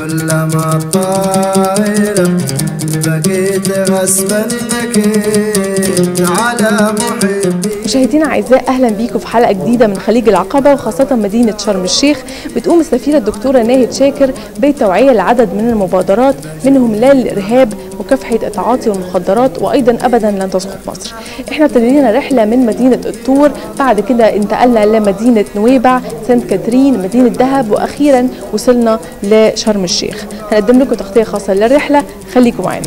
كلما الطائرة بقيت غصبا بكيت على محبي مشاهدينا اعزاء اهلا بيكم في حلقه جديده من خليج العقبه وخاصه مدينه شرم الشيخ بتقوم السفيره الدكتوره ناهد شاكر بالتوعيه لعدد من المبادرات منهم لا للارهاب مكافحه التعاطي والمخدرات وايضا ابدا لن تسقط مصر. احنا ابتدينا رحله من مدينه الطور بعد كده انتقلنا لمدينه نويبع سانت كاترين مدينه دهب واخيرا وصلنا لشرم الشيخ. هنقدم لكم تغطيه خاصه للرحله خليكم معانا.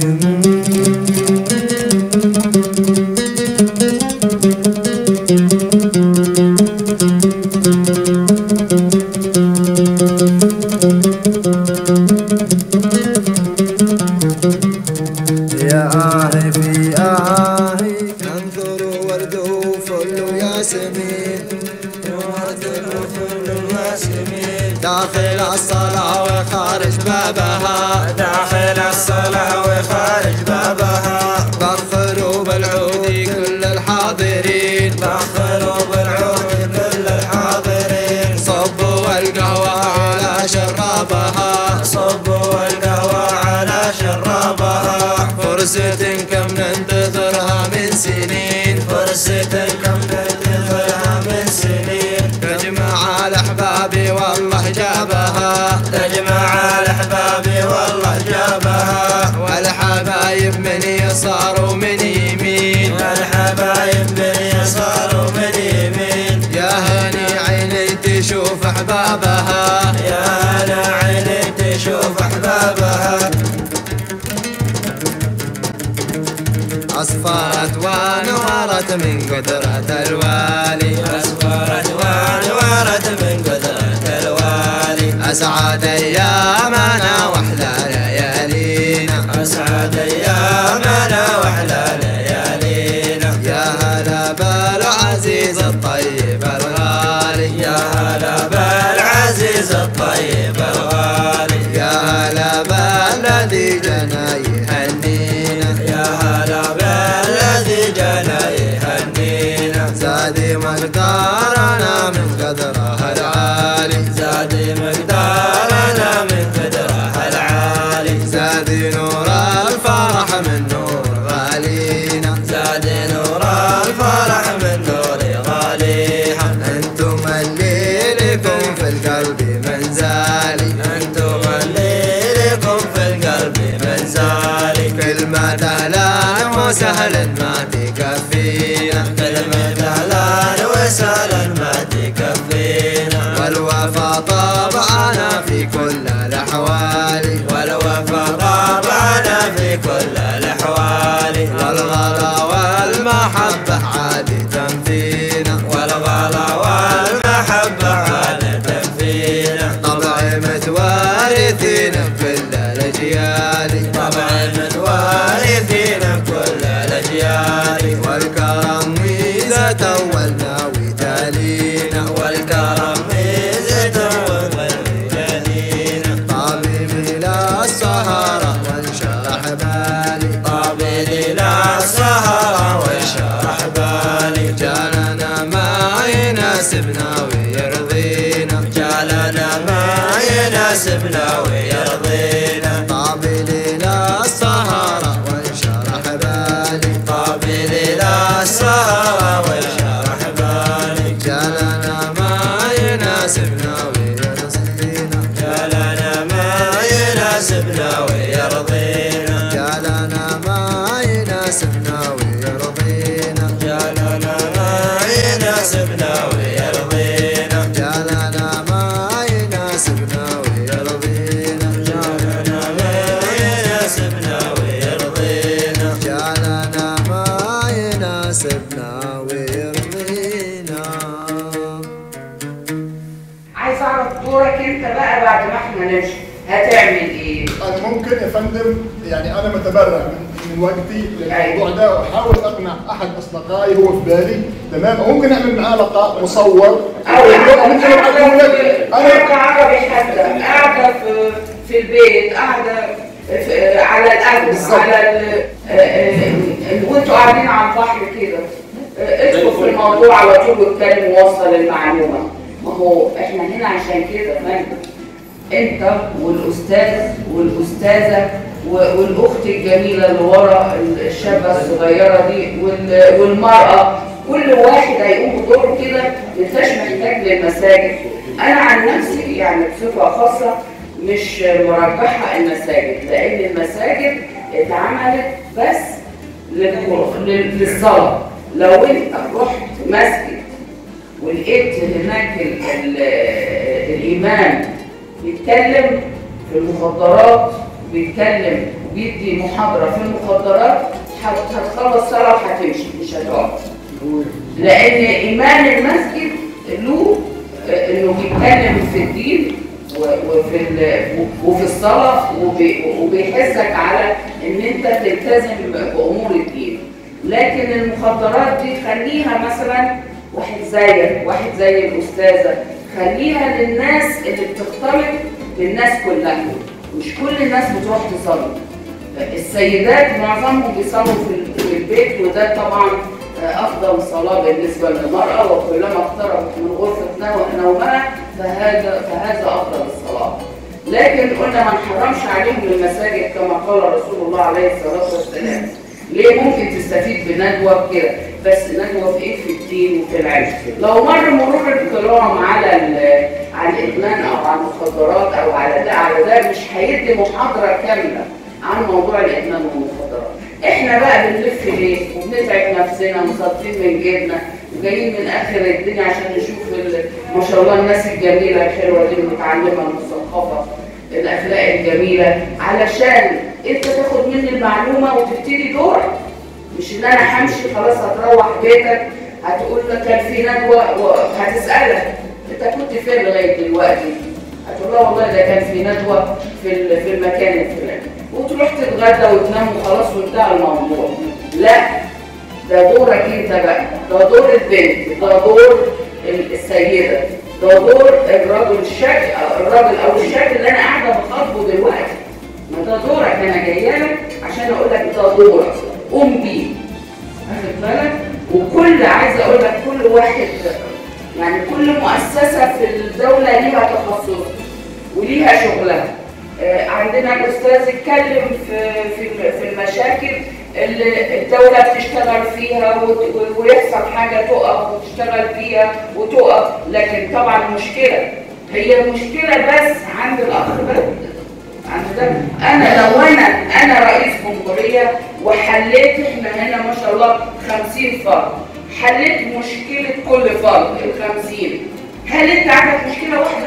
يا آهي في آهي انظر ورد وفل وياسمين ورد وفل وياسمين داخل الصلاة وخارج بابها داخل الصلاة وخارج بابها بخروا بالعود كل الحاضرين بخروا بالعود كل الحاضرين صبوا القهوة على شرابها صبوا القهوة على شرابها فرصة كم ننتظرها من سنين فرصة كم ننتظرها من سنين تجمع الأحباب والله جابها تجمع الأحباب والله جابها والحبايب من يسار ومن يمين الحبايب من يسار ومن يمين يا هني عيني تشوف أحبابها يا هلا عيني تشوف أحبابها أصفرت ونورت من قدرة الوالي أسفرت وانورت من قدرة الوالي أسعد أيامنا وأحلى ليالينا أسعد أيامنا وأحلى ليالينا يا هلا بالعزيز الطيب الغالي يا هلا بالعزيز الطيب الغالي يا هلا بالذي جنى يهنينا يا هلا بالذي جنى يهنينا زادي مقدارنا من قدرها العالي زاد مقدارنا من قدرها العالي زادي نور الفرح من نور غالينا زاد نور الفرح من نور غاليها انتم اللي لكم في القلب منزالي أنتم اللي لكم في القلب منزالي كلمة اهلا وسهلا ما تكفينا كلمة أهلا وسهلا ما تكفينا والوفا طبعنا في كل الأحوال والوفا طبعنا في كل الأحوال والغلا والمحبة عادة فينا والغلا والمحبة عادة فينا طبع متوارثين بكل الأجيال طبع متوارثين كل الأجيال والكرم ميزة والناوي تالينا والكرم ميزة والمجانين طبيبي لا السهرة وانشرح بالي طابل لا السهرة وانشرح بالي جالنا ما يناسبنا ويرضينا جالنا ما يناسبنا ويرضينا طبيبي لا السهرة وانشرح بالي طابل لا السهرة وانشرح بالي جالنا ما يناسبنا ويرضينا جالنا ما يناسبنا ويرضينا جالنا ما يناسبنا ويرضينا جالنا ما يناسبنا ويرضينا جالنا ما يناسبنا ويرضينا جالنا ما يناسبنا ويرضينا جالنا ما يناسبنا ويرضينا عايز اعرف دورك انت بقى بعد ما احنا نمشي هتعمل ايه؟ أنا ممكن يا فندم يعني أنا متبرع من, من وقتي للموضوع ده وأحاول أقنع أحد أصدقائي هو في بالي تمام وممكن نعمل معاه لقاء مصور او ممكن أبعته لك قاعدة أنا عربي حتى قاعدة في في البيت قاعدة في- على القهوة بالظبط. على ال- آه، آه، وانتوا قاعدين على البحر كده آه، ادخل في الموضوع على طول واتكلم ووصل المعلومة ما هو احنا هنا عشان كده فاهم انت والاستاذ والاستاذه و- والاخت الجميله اللي ورا الشابه الصغيره دي وال- والمراه كل واحد هيقوم بدوره كده مش محتاج للمساجد انا عن نفسي يعني بصفه خاصه مش مرجحه المساجد لان المساجد اتعملت بس للقر- لل- للصلاه لو انت رحت مسجد ولقيت هناك ال ال الإمام بيتكلم في المخدرات بيتكلم بيدي محاضرة في المخدرات هت- هتخلص صلاة وهتمشي مش هتقعد لأن إمام المسجد له آه، إنه بيتكلم في الدين و- وفي ال- وفي الصلاة وبي- وبيحثك على إن أنت تلتزم بأمور الدين لكن المخدرات دي خليها مثلا واحد زيك واحد زي الأستاذة خليها للناس اللي بتختلط بالناس كلها مش كل الناس بتروح تصلي السيدات معظمهم بيصلوا في ال- في البيت وده طبعا آه، أفضل صلاة بالنسبة للمرأة وكلما اقتربت من غرفة نو- نومها فهذا فهذا أفضل الصلاة لكن قلنا ما نحرمش عليهم المساجد كما قال رسول الله عليه الصلاة والسلام ليه ممكن تستفيد بندوة كده بس ندوة في ايه في الدين وفي العلم لو مر مرور الكرام على ال- على الادمان او على المخدرات او على ده على ده مش هيدي محاضرة كاملة عن موضوع الادمان والمخدرات احنا بقى بنلف ليه وبنتعب نفسنا مصابين من جيبنا وجايين من اخر الدنيا عشان نشوف ال- ما شاء الله الناس الجميله الحلوه دي المتعلمه المثقفه الاخلاق الجميله علشان انت تاخد مني المعلومه وتبتدي دورك مش ان انا همشي خلاص هتروح بيتك هتقول لك كان في ندوه وهتسالك انت كنت فين لغايه دلوقتي هتقول لها والله ده كان في ندوه في ال- في المكان الفلاني وتروح تتغدى وتنام وخلاص وانتهى الموضوع لا ده دورك انت بقى ده دور البنت ده دور ال- السيده ده دور الرجل الشاب الراجل او الشاب اللي انا قاعده بخاطبه دلوقتي ما ده دورك انا جايه لك عشان اقول لك ده دورك قوم بيه واخد بالك وكل عايزه اقول لك كل واحد يعني كل مؤسسه في الدوله ليها تخصص وليها شغلها آه، عندنا الاستاذ اتكلم في في في المشاكل اللي الدوله بتشتغل فيها وت- ويحصل حاجه تقف وتشتغل فيها وتقف لكن طبعا المشكله هي المشكله بس عند الاخ ده عند ده انا لو انا انا رئيس جمهوريه وحليت احنا هنا ما شاء الله 50 فرد حليت مشكله كل فرد ال 50 هل انت عندك مشكله واحده؟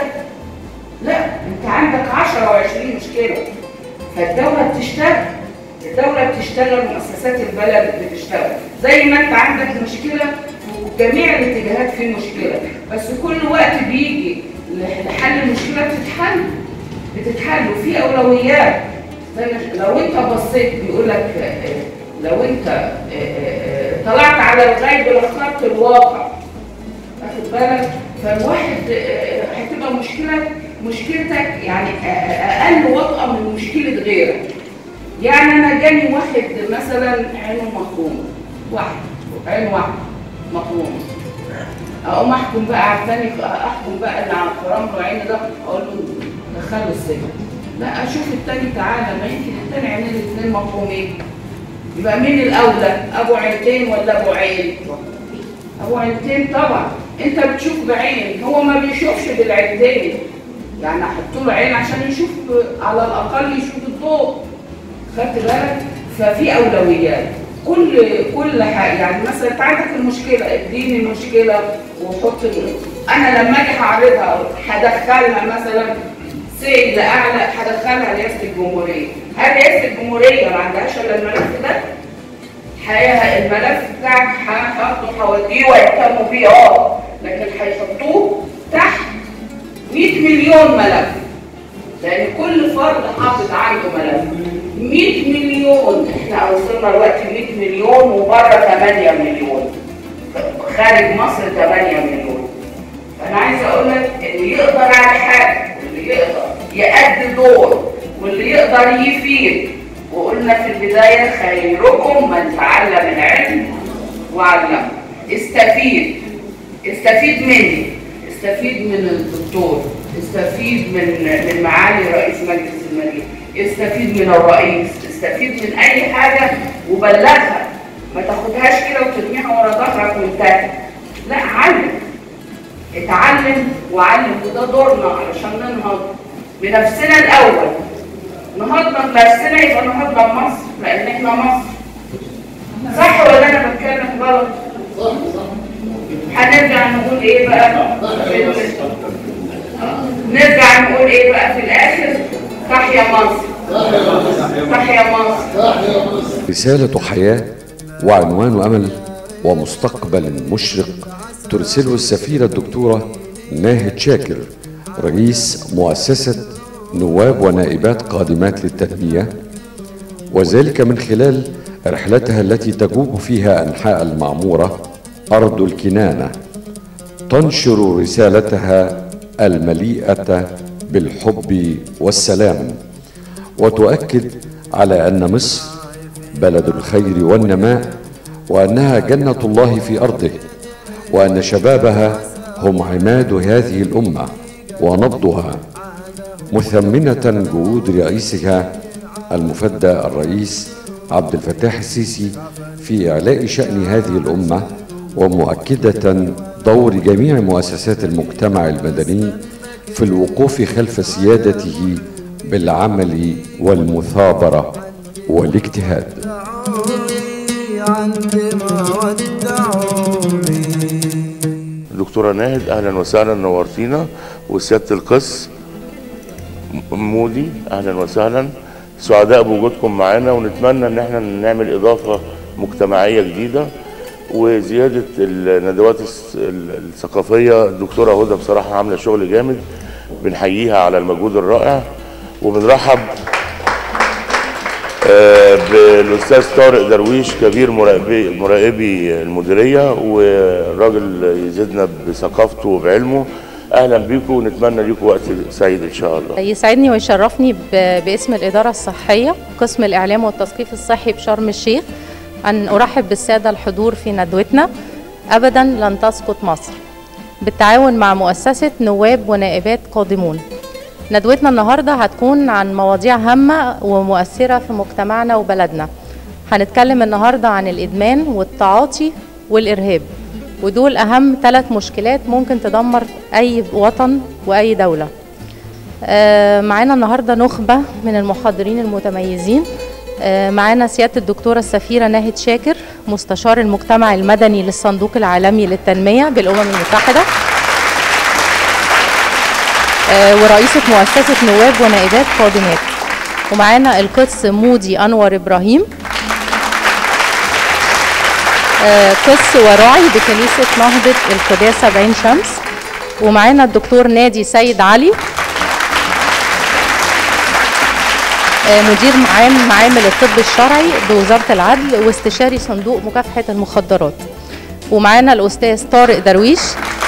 لا انت عندك 10 و20 مشكله فالدوله بتشتغل الدوله بتشتغل مؤسسات البلد بتشتغل زي ما انت عندك مشكله وجميع الاتجاهات في مشكله بس كل وقت بيجي لحل المشكله بتتحل بتتحل وفي اولويات زي ما- لو انت بصيت بيقول لك آه، لو انت آه، آه، آه، طلعت على الغيب لاخترت الواقع واخد بالك فالواحد آه، هتبقى مشكلة مشكلتك يعني آه، آه، أقل وطأة من مشكلة غيرك يعني أنا جاني واحد مثلا عينه مخرومة واحد عين واحد مخرومة أقوم أحكم بقى على الثاني أحكم بقى اللي على الحرام له عين ده أقول له دخله السجن لا أشوف التاني تعالى ما يمكن التاني عينين الاثنين مخرومين يبقى مين الأولى أبو عينتين ولا أبو عين؟ أبو عينتين طبعا انت بتشوف بعين هو ما بيشوفش بالعينتين يعني احط له عين عشان يشوف على الاقل يشوف الضوء خدت بالك ففي اولويات كل كل حاجه يعني مثلا انت عندك المشكله اديني المشكله وحط ال- انا لما اجي هعرضها هدخلها مثلا سي لاعلى هدخلها رئاسه الجمهوريه هل رئاسه الجمهوريه ما عندهاش الا الملف ده؟ حقيقة الملف بتاعك هحطه حواليه ويهتموا بيه اه لكن هيحطوه تحت 100 مليون ملف لان كل فرد حاطط عنده ملف 100 مليون احنا وصلنا دلوقتي 100 مليون وبره 8 مليون خارج مصر 8 مليون انا عايزه اقول لك اللي يقدر على حاجه واللي يقدر يأدي دور واللي يقدر يفيد وقلنا في البدايه خيركم من تعلم العلم وعلمه استفيد استفيد مني استفيد من الدكتور استفيد من من معالي رئيس مجلس المدينه استفيد من الرئيس استفيد من اي حاجه وبلغها ما تاخدهاش كده وترميها ورا ظهرك وانتهى لا علم اتعلم وعلم وده دورنا علشان ننهض بنفسنا الاول نهضنا بنفسنا يبقى نهضنا بمصر لان احنا مصر صح ولا انا بتكلم غلط؟ هنرجع نقول ايه بقى؟ نرجع نقول ايه بقى في الاخر؟ تحيا مصر تحيا مصر رسالة حياة وعنوان أمل ومستقبل مشرق ترسله السفيرة الدكتورة ناهد شاكر رئيس مؤسسة نواب ونائبات قادمات للتنمية وذلك من خلال رحلتها التي تجوب فيها أنحاء المعمورة أرض الكنانة تنشر رسالتها المليئة بالحب والسلام وتؤكد على أن مصر بلد الخير والنماء وأنها جنة الله في أرضه وأن شبابها هم عماد هذه الأمة ونبضها مثمنة جهود رئيسها المفدى الرئيس عبد الفتاح السيسي في إعلاء شأن هذه الأمة ومؤكدة دور جميع مؤسسات المجتمع المدني في الوقوف خلف سيادته بالعمل والمثابرة والاجتهاد دعوني عندما ودعوني دكتورة ناهد اهلا وسهلا نورتينا وسيادة القس م- مودي اهلا وسهلا سعداء بوجودكم معانا ونتمنى ان احنا نعمل اضافة مجتمعية جديدة وزيادة الندوات الس- ال- الثقافية الدكتورة هدى بصراحة عاملة شغل جامد بنحييها على المجهود الرائع وبنرحب آه، بالاستاذ طارق درويش كبير مراقبي مراقبي المديريه والراجل يزيدنا بثقافته وبعلمه اهلا بيكم ونتمنى ليكم وقت سعيد ان شاء الله يسعدني ويشرفني ب- باسم الإدارة الصحية قسم الإعلام والتثقيف الصحي بشرم الشيخ أن أرحب بالسادة الحضور في ندوتنا أبدا لن تسقط مصر بالتعاون مع مؤسسة نواب ونائبات قادمون ندوتنا النهاردة هتكون عن مواضيع هامة ومؤثرة في مجتمعنا وبلدنا هنتكلم النهاردة عن الإدمان والتعاطي والإرهاب ودول أهم ثلاث مشكلات ممكن تدمر أي وطن وأي دولة آه، معانا النهارده نخبه من المحاضرين المتميزين آه، معانا سياده الدكتوره السفيره ناهد شاكر مستشار المجتمع المدني للصندوق العالمي للتنميه بالامم المتحده آه، ورئيسه مؤسسه نواب ونائبات قادمات ومعانا القس مودي انور ابراهيم آه، قس وراعي بكنيسه نهضه القداسه بعين شمس ومعانا الدكتور نادي سيد علي آه، مدير عام معامل الطب الشرعي بوزارة العدل واستشاري صندوق مكافحة المخدرات ومعانا الأستاذ طارق درويش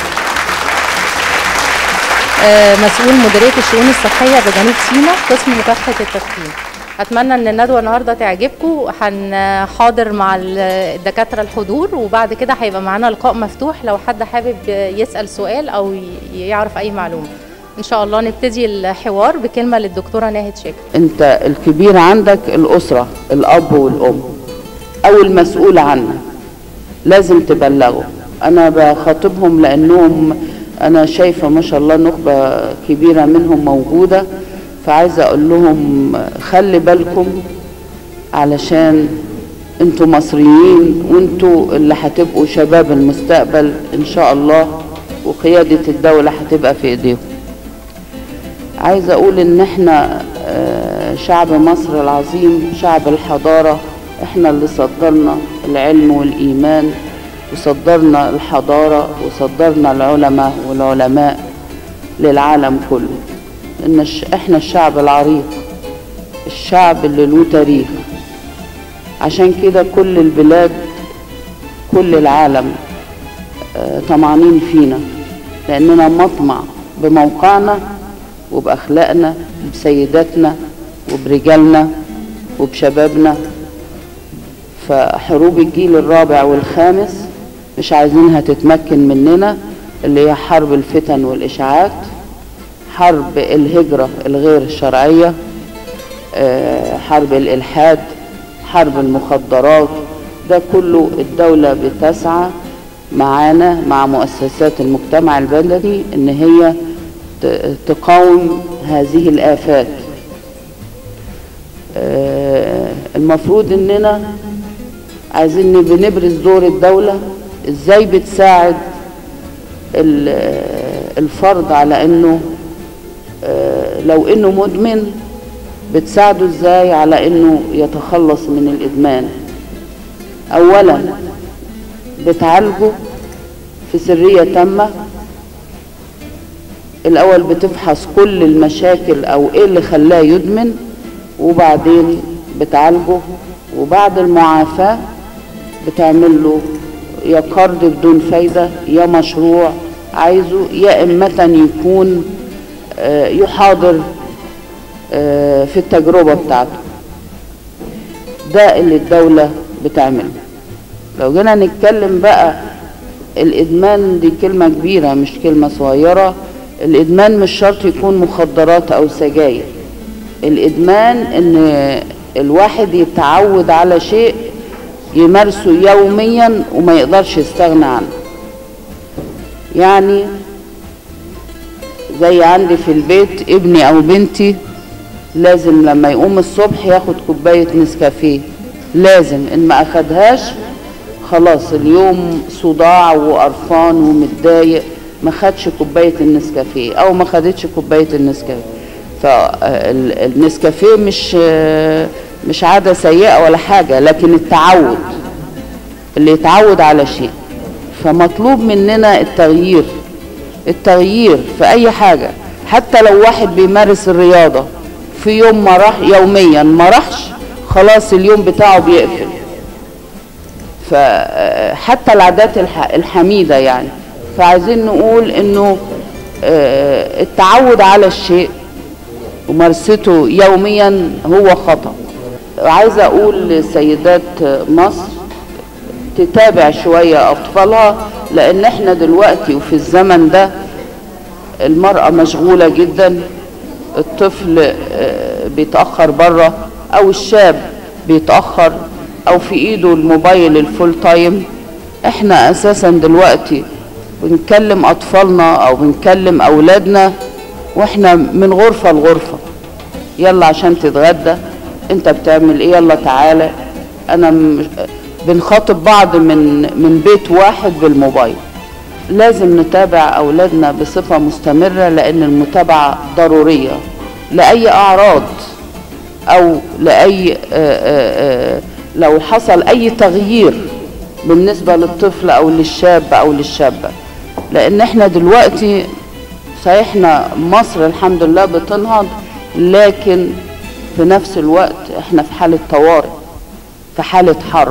آه، مسؤول مديرية الشؤون الصحية بجنوب سيناء قسم مكافحة التدخين أتمنى أن الندوة النهاردة تعجبكم هنحاضر مع ال- الدكاترة الحضور وبعد كده هيبقى معانا لقاء مفتوح لو حد حابب يسأل سؤال أو ي- يعرف أي معلومة إن شاء الله نبتدي الحوار بكلمة للدكتورة ناهد شاكر انت الكبير عندك الاسره الاب والام او المسؤول عنك لازم تبلغه انا بخاطبهم لانهم انا شايفه ما شاء الله نخبه كبيره منهم موجوده فعايزه اقول لهم خلي بالكم علشان انتوا مصريين وانتوا اللي هتبقوا شباب المستقبل ان شاء الله وقياده الدوله هتبقى في ايديهم عايزه اقول ان احنا آه، شعب مصر العظيم شعب الحضاره احنا اللي صدرنا العلم والايمان وصدرنا الحضاره وصدرنا العلماء والعلماء للعالم كله ان الش- احنا الشعب العريق الشعب اللي له تاريخ عشان كده كل البلاد كل العالم آه، طمعانين فينا لاننا مطمع بموقعنا وبأخلاقنا بسيداتنا وبرجالنا وبشبابنا فحروب الجيل الرابع والخامس مش عايزينها تتمكن مننا اللي هي حرب الفتن والإشاعات حرب الهجرة الغير شرعية آه، حرب الإلحاد حرب المخدرات ده كله الدولة بتسعى معانا مع مؤسسات المجتمع البلدي ان هي ت- تقاوم هذه الآفات آه، المفروض اننا عايزين بنبرز دور الدولة ازاي بتساعد ال- الفرد على انه آه، لو انه مدمن بتساعده ازاي على انه يتخلص من الادمان اولا بتعالجه في سرية تامة الاول بتفحص كل المشاكل او ايه اللي خلاه يدمن وبعدين بتعالجه وبعد المعافاة بتعمل له يا قرض بدون فايدة يا مشروع عايزه يا إما يكون آه، يحاضر آه، في التجربة بتاعته ده اللي الدولة بتعمله لو جينا نتكلم بقى الإدمان دي كلمة كبيرة مش كلمة صغيرة الإدمان مش شرط يكون مخدرات أو سجاير الإدمان إن الواحد يتعود على شيء يمارسه يوميا وما يقدرش يستغنى عنه يعني زي عندي في البيت ابني او بنتي لازم لما يقوم الصبح ياخد كوباية نسكافيه لازم ان ما اخدهاش خلاص اليوم صداع وقرفان ومتضايق ما خدش كوباية النسكافيه او ما خدتش كوباية النسكافيه فالنسكافيه مش مش عادة سيئة ولا حاجة لكن التعود اللي يتعود على شيء فمطلوب مننا التغيير التغيير في اي حاجة حتى لو واحد بيمارس الرياضة في يوم ما راح يوميا ما راحش خلاص اليوم بتاعه بيقفل فحتى العادات الح- الحميدة يعني فعايزين نقول انه آه، التعود على الشيء ومارسته يوميا هو خطأ عايزة اقول لسيدات مصر تتابع شوية أطفالها لأن احنا دلوقتي وفي الزمن ده المرأة مشغولة جدا الطفل آه، بيتأخر بره أو الشاب بيتأخر أو في إيده الموبايل الفول تايم احنا أساسا دلوقتي بنكلم أطفالنا أو بنكلم أولادنا واحنا من غرفة لغرفة يلا عشان تتغدى انت بتعمل ايه يلا تعالى انا مش بنخاطب بعض من من بيت واحد بالموبايل لازم نتابع اولادنا بصفه مستمره لان المتابعه ضروريه لاي اعراض او لاي آه، آه، آه، لو حصل اي تغيير بالنسبه للطفل او للشاب او للشابه لان احنا دلوقتي صحيح احنا مصر الحمد لله بتنهض لكن في نفس الوقت احنا في حاله طوارئ في حاله حرب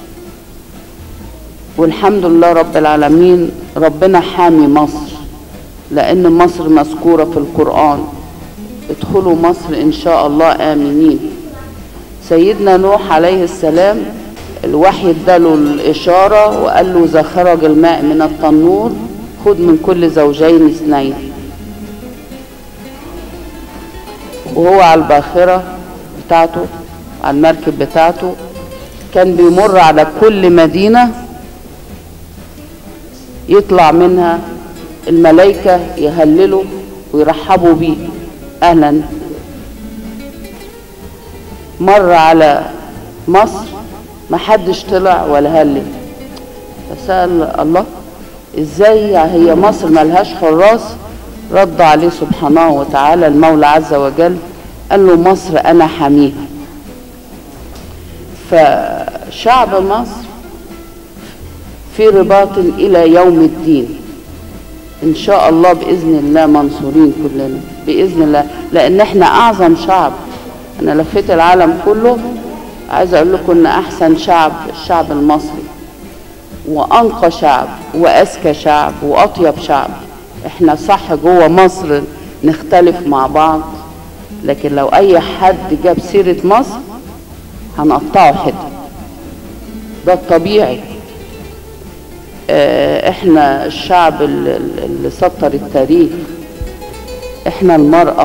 والحمد لله رب العالمين ربنا حامي مصر لأن مصر مذكورة في القرآن ادخلوا مصر إن شاء الله آمنين سيدنا نوح عليه السلام الوحي اداله الإشارة وقال له إذا خرج الماء من التنور خد من كل زوجين اثنين وهو على الباخرة بتاعته على المركب بتاعته كان بيمر على كل مدينة يطلع منها الملائكة يهللوا ويرحبوا بيه أهلا مر على مصر ما حدش طلع ولا هلل فسأل الله ازاي هي مصر ملهاش حراس رد عليه سبحانه وتعالى المولى عز وجل قال له مصر انا حاميها فشعب مصر في رباط الى يوم الدين ان شاء الله باذن الله منصورين كلنا باذن الله لان احنا اعظم شعب انا لفيت العالم كله عايزه اقول لكم ان احسن شعب الشعب المصري وانقى شعب واذكى شعب واطيب شعب احنا صح جوه مصر نختلف مع بعض لكن لو اي حد جاب سيره مصر هنقطعه حته ده الطبيعي اه احنا الشعب اللي اللي سطر التاريخ احنا المرأة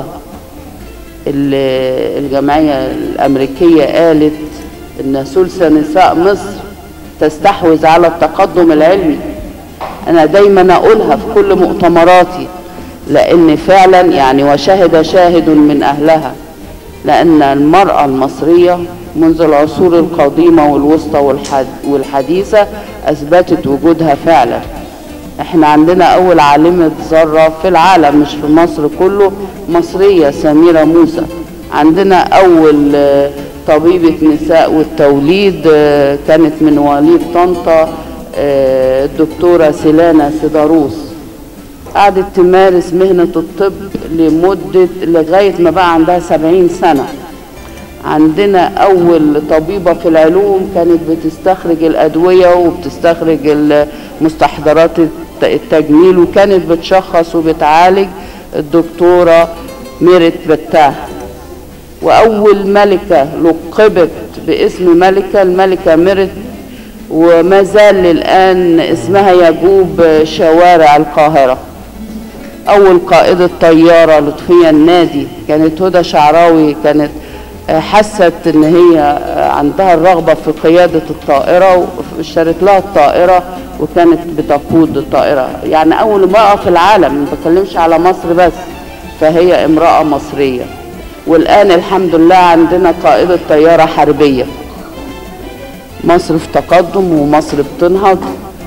اللي الجمعية الأمريكية قالت إن ثلث نساء مصر تستحوذ على التقدم العلمي أنا دايما أقولها في كل مؤتمراتي لأن فعلا يعني وشهد شاهد من أهلها لأن المرأة المصرية منذ العصور القديمة والوسطى والحد- والحديثة أثبتت وجودها فعلا احنا عندنا أول عالمة ذرة في العالم مش في مصر كله مصرية سميرة موسى عندنا أول آه، طبيبة نساء والتوليد آه، كانت من مواليد طنطا آه، الدكتورة سيلانا سيداروس قعدت تمارس مهنة الطب لمدة لغاية ما بقى عندها سبعين سنة عندنا أول طبيبة في العلوم كانت بتستخرج الأدوية وبتستخرج مستحضرات الت- التجميل وكانت بتشخص وبتعالج الدكتورة ميرت بتاه وأول ملكة لقبت باسم ملكة الملكة ميرت وما زال الآن اسمها يجوب شوارع القاهرة أول قائدة طيارة لطفية النادي كانت هدى شعراوي كانت آه، حست إن هي آه، عندها الرغبة في قيادة الطائرة واشترت لها الطائرة وكانت بتقود الطائرة يعني أول امرأة في العالم ما بتكلمش على مصر بس فهي امرأة مصرية والآن الحمد لله عندنا قائدة طيارة حربية مصر في تقدم ومصر بتنهض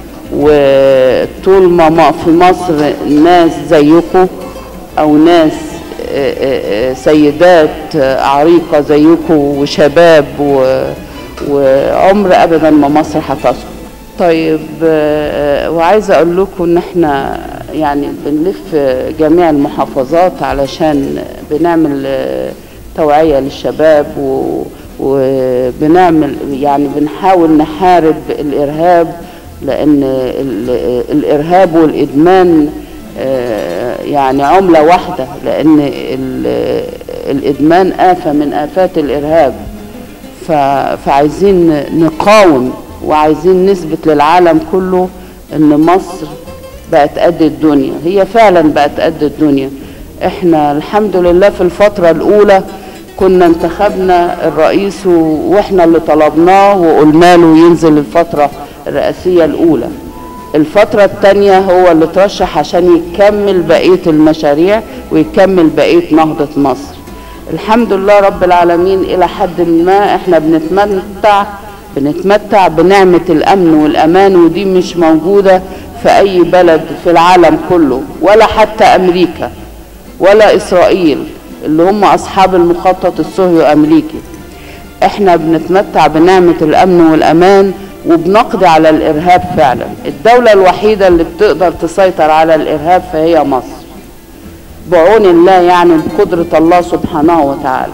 وطول ما ما في مصر ناس زيكم او ناس آه، آه، آه، سيدات آه، عريقة زيكم وشباب و- وعمر ابدا ما مصر هتسقط طيب آه، وعايزه اقول لكم ان احنا يعني بنلف جميع المحافظات علشان بنعمل آه، توعيه للشباب و وبنعمل يعني بنحاول نحارب الارهاب لان ال- الارهاب والادمان آه، يعني عمله واحده لان ال- الادمان افه من افات الارهاب ف- فعايزين نقاوم وعايزين نثبت للعالم كله ان مصر بقت قد الدنيا هي فعلا بقت قد الدنيا احنا الحمد لله في الفترة الاولى كنا انتخبنا الرئيس و- واحنا اللي طلبناه وقلنا له ينزل الفترة الرئاسية الاولى الفترة التانية هو اللي ترشح عشان يكمل بقية المشاريع ويكمل بقية نهضة مصر الحمد لله رب العالمين إلى حد ما احنا بنتمتع بنتمتع بنعمة الأمن والأمان ودي مش موجودة في أي بلد في العالم كله ولا حتى أمريكا ولا إسرائيل اللي هم أصحاب المخطط الصهيو أمريكي احنا بنتمتع بنعمة الأمن والأمان وبنقضي على الإرهاب فعلا الدولة الوحيدة اللي بتقدر تسيطر على الإرهاب فهي مصر بعون الله يعني بقدرة الله سبحانه وتعالى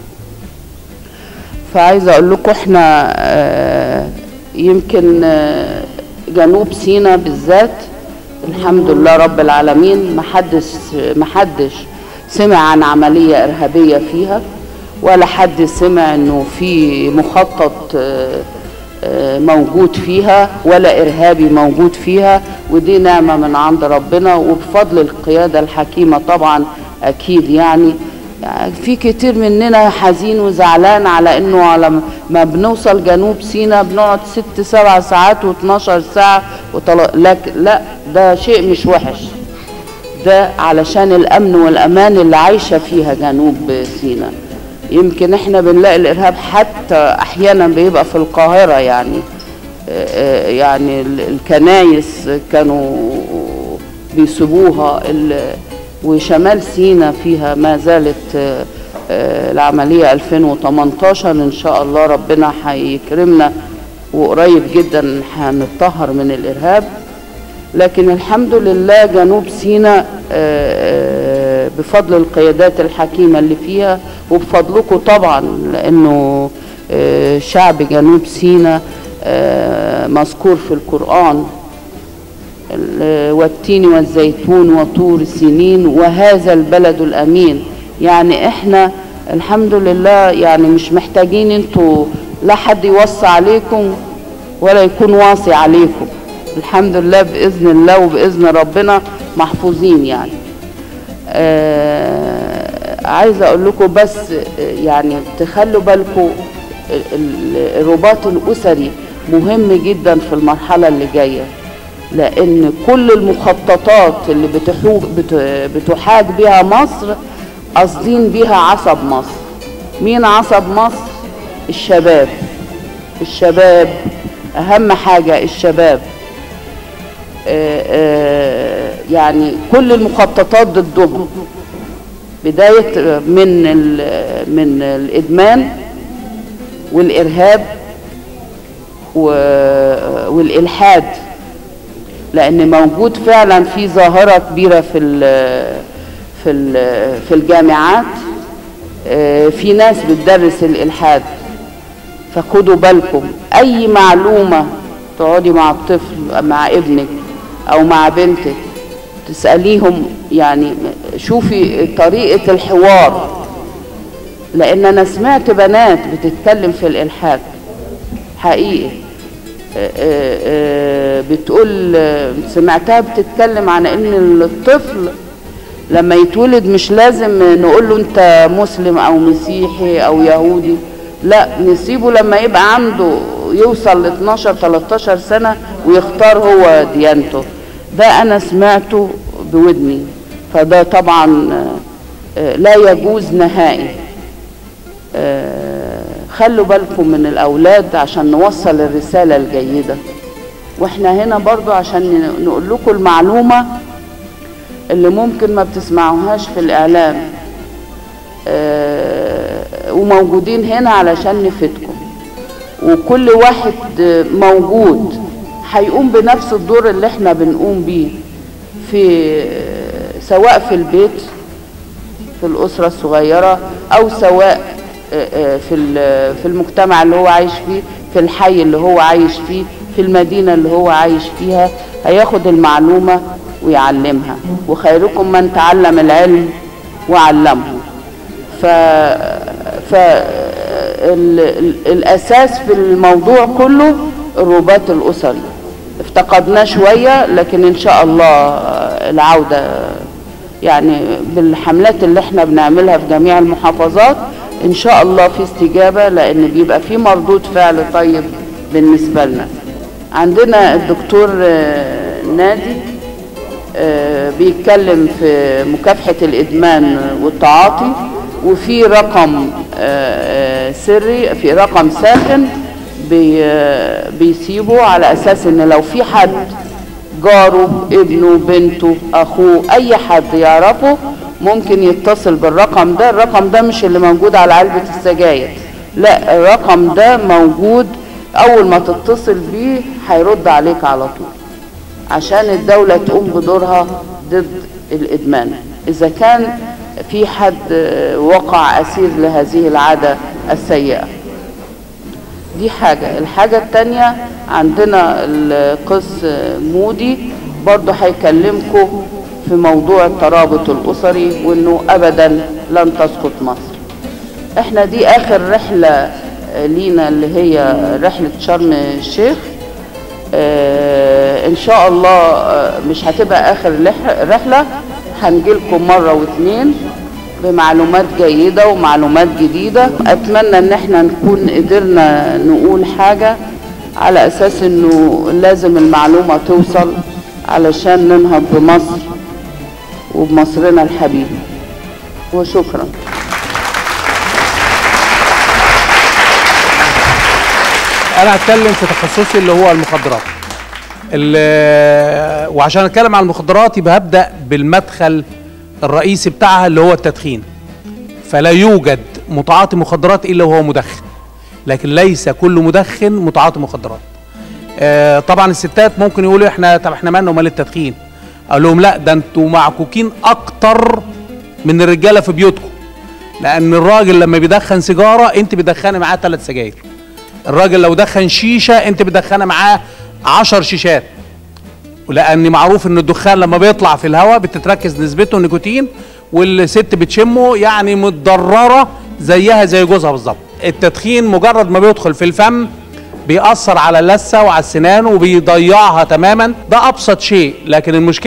فعايزة أقول لكم احنا آه، يمكن آه، جنوب سيناء بالذات الحمد لله رب العالمين محدش محدش سمع عن عملية إرهابية فيها ولا حد سمع انه في مخطط آه، آه، موجود فيها ولا ارهابي موجود فيها ودي نعمه من عند ربنا وبفضل القياده الحكيمه طبعا اكيد يعني يعني في كتير مننا حزين وزعلان على انه على ما بنوصل جنوب سيناء بنقعد ست سبع ساعات و12 ساعه وطل... لك لا ده شيء مش وحش ده علشان الامن والامان اللي عايشه فيها جنوب سيناء يمكن احنا بنلاقي الارهاب حتى احيانا بيبقى في القاهره يعني آه، آه، يعني ال- الكنايس كانوا بيسيبوها ال- وشمال سيناء فيها ما زالت آه، آه، العمليه 2018 ان شاء الله ربنا هيكرمنا وقريب جدا هنتطهر من الارهاب لكن الحمد لله جنوب سيناء آه، آه، بفضل القيادات الحكيمة اللي فيها وبفضلكم طبعا لأنه آه، شعب جنوب سيناء آه، مذكور في القرآن ال- والتين والزيتون وطور سنين وهذا البلد الأمين يعني احنا الحمد لله يعني مش محتاجين انتوا لا حد يوصي عليكم ولا يكون واصي عليكم الحمد لله بإذن الله وبإذن ربنا محفوظين يعني آه عايزه اقول لكم بس آه، يعني تخلوا بالكم ال- ال- الرباط الاسري مهم جدا في المرحله اللي جايه لان كل المخططات اللي بتحو بت- بتحاج بها مصر قاصدين بيها عصب مصر مين عصب مصر الشباب الشباب اهم حاجه الشباب آه، آه، يعني كل المخططات ضدهم بداية من ال- من الإدمان والإرهاب و- والإلحاد لأن موجود فعلا في ظاهرة كبيرة في ال- في ال- في الجامعات آه، في ناس بتدرس الإلحاد فخدوا بالكم اي معلومه تقعدي مع الطفل مع ابنك او مع بنتك تساليهم يعني شوفي طريقه الحوار لان انا سمعت بنات بتتكلم في الالحاد حقيقي آه، آه، آه، بتقول آه، سمعتها بتتكلم عن ان الطفل لما يتولد مش لازم نقول له انت مسلم او مسيحي او يهودي لا نسيبه لما يبقى عنده يوصل ل 12 13 سنه ويختار هو ديانته ده انا سمعته بودني فده طبعا آه، آه، لا يجوز نهائي آه، خلوا بالكم من الاولاد عشان نوصل الرساله الجيده واحنا هنا برضو عشان ن- نقول لكم المعلومه اللي ممكن ما بتسمعوهاش في الاعلام آه، وموجودين هنا علشان نفيدكم وكل واحد آه، موجود هيقوم بنفس الدور اللي احنا بنقوم بيه في آه، سواء في البيت في الأسرة الصغيرة أو سواء آه، آه، في ال- في المجتمع اللي هو عايش فيه في الحي اللي هو عايش فيه في المدينة اللي هو عايش فيها هياخد المعلومة ويعلمها وخيركم من تعلم العلم وعلمه ف ف ال... ال... الاساس في الموضوع كله الرباط الاسري افتقدناه شويه لكن ان شاء الله العوده يعني بالحملات اللي احنا بنعملها في جميع المحافظات ان شاء الله في استجابه لان بيبقى في مردود فعل طيب بالنسبه لنا عندنا الدكتور آه، نادي آه، بيتكلم في مكافحة الإدمان والتعاطي وفي رقم آه، آه، سري في رقم ساخن بي- آه، بيسيبه على أساس إن لو في حد جاره ابنه بنته أخوه أي حد يعرفه ممكن يتصل بالرقم ده الرقم ده مش اللي موجود على علبة السجاير لا الرقم ده موجود أول ما تتصل بيه هيرد عليك على طول عشان الدولة تقوم بدورها ضد الإدمان إذا كان في حد آه، وقع أسير لهذه العادة السيئة دي حاجة الحاجة التانية عندنا القس مودي برضو هيكلمكم في موضوع الترابط الأسري وإنه أبدا لن تسقط مصر احنا دي آخر رحلة آه، لينا اللي هي رحلة شرم الشيخ آه، ان شاء الله آه، مش هتبقى اخر لح- رحله هنجيلكم مره واتنين بمعلومات جيده ومعلومات جديده اتمنى ان احنا نكون قدرنا نقول حاجه على اساس انه لازم المعلومه توصل علشان ننهض بمصر وبمصرنا الحبيبه وشكرا انا هتكلم في تخصصي اللي هو المخدرات ال- وعشان اتكلم عن المخدرات يبقى هبدا بالمدخل الرئيسي بتاعها اللي هو التدخين فلا يوجد متعاطي مخدرات الا وهو مدخن لكن ليس كل مدخن متعاطي مخدرات آه، طبعا الستات ممكن يقولوا احنا طب احنا مالنا ومال التدخين اقول لهم لا ده انتوا معكوكين اكتر من الرجاله في بيوتكم لان الراجل لما بيدخن سيجاره انت بتدخني معاه ثلاث سجاير الراجل لو دخن شيشه انت بتدخني معاه عشر شيشات ولان معروف ان الدخان لما بيطلع في الهواء بتتركز نسبته نيكوتين والست بتشمه يعني متضرره زيها زي جوزها بالظبط التدخين مجرد ما بيدخل في الفم بيأثر على اللثة وعلى السنان وبيضيعها تماما ده أبسط شيء لكن المشكلة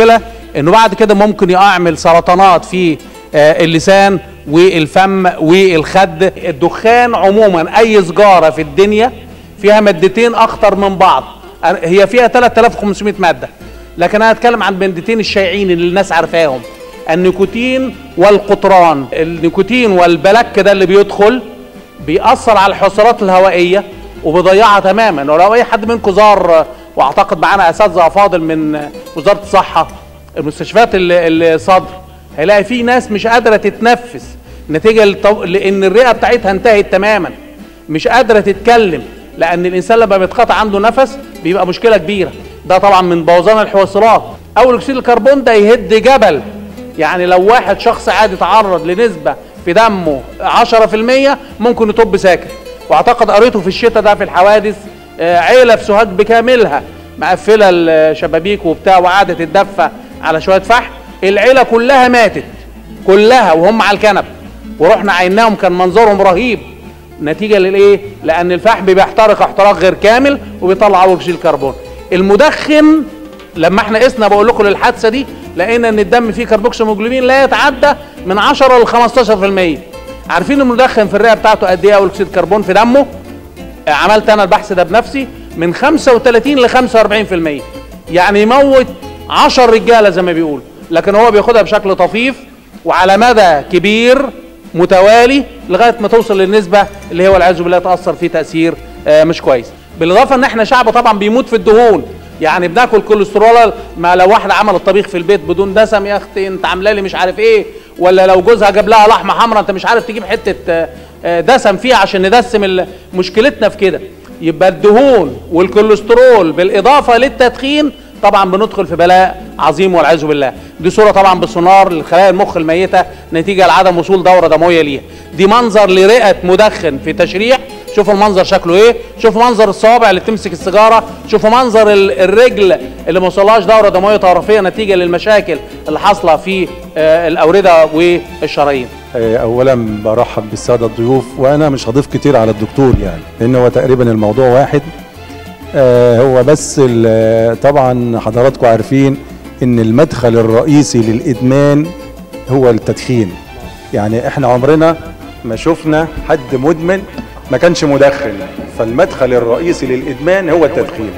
انه بعد كده ممكن يعمل سرطانات في آه، اللسان والفم والخد الدخان عموما اي سجاره في الدنيا فيها مادتين اخطر من بعض أنا- هي فيها 3500 ماده لكن انا هتكلم عن مادتين الشائعين اللي الناس عارفاهم النيكوتين والقطران النيكوتين والبلك ده اللي بيدخل بيأثر على الحصرات الهوائية وبيضيعها تماما ولو اي حد منكم زار واعتقد معانا اساتذه افاضل من وزاره الصحه المستشفيات اللي اللي صدر هيلاقي في ناس مش قادره تتنفس نتيجه لطو... لان الرئه بتاعتها انتهت تماما مش قادره تتكلم لان الانسان لما بيتقطع عنده نفس بيبقى مشكله كبيره ده طبعا من بوظان الحويصلات اول اكسيد الكربون ده يهد جبل يعني لو واحد شخص عادي تعرض لنسبه في دمه 10% ممكن يطب ساكت واعتقد قريته في الشتاء ده في الحوادث آه، عيله في سوهاج بكاملها مقفله الشبابيك وبتاع وقعدت تتدفى على شويه فحم العيله كلها ماتت كلها وهم على الكنب ورحنا عيناهم كان منظرهم رهيب نتيجه للايه؟ لان الفحم بيحترق احتراق غير كامل وبيطلع اكسيد الكربون. المدخن لما احنا قسنا بقول لكم للحادثه دي لقينا ان الدم فيه كربوكسيموجلوبين لا يتعدى من 10 ل 15%. عارفين المدخن في الرئه بتاعته قد ايه اكسيد كربون في دمه؟ آه، عملت انا البحث ده بنفسي من 35 ل 45% يعني يموت 10 رجاله زي ما بيقول لكن هو بياخدها بشكل طفيف وعلى مدى كبير متوالي لغايه ما توصل للنسبه اللي هو والعياذ بالله تاثر فيه تاثير آه، مش كويس بالاضافه ان احنا شعب طبعا بيموت في الدهون يعني بناكل كوليسترول ما لو واحده عملت طبيخ في البيت بدون دسم يا اختي انت عامله لي مش عارف ايه ولا لو جوزها جاب لها لحمه حمراء انت مش عارف تجيب حته آه، آه، دسم فيها عشان ندسم ال- مشكلتنا في كده يبقى الدهون والكوليسترول بالاضافه للتدخين طبعا بندخل في بلاء عظيم والعياذ بالله دي صوره طبعا بالسونار لخلايا المخ الميته نتيجه لعدم وصول دوره دمويه ليها دي منظر لرئه مدخن في تشريح شوفوا المنظر شكله ايه شوفوا منظر الصوابع اللي بتمسك السيجاره شوفوا منظر ال- الرجل اللي ما وصلهاش دوره دمويه طرفيه نتيجه للمشاكل اللي حاصله في آه، الاورده والشرايين اولا برحب بالساده الضيوف وانا مش هضيف كتير على الدكتور يعني لان هو تقريبا الموضوع واحد آه، هو بس ال- طبعا حضراتكم عارفين ان المدخل الرئيسي للادمان هو التدخين يعني احنا عمرنا ما شفنا حد مدمن ما كانش مدخن فالمدخل الرئيسي للادمان هو التدخين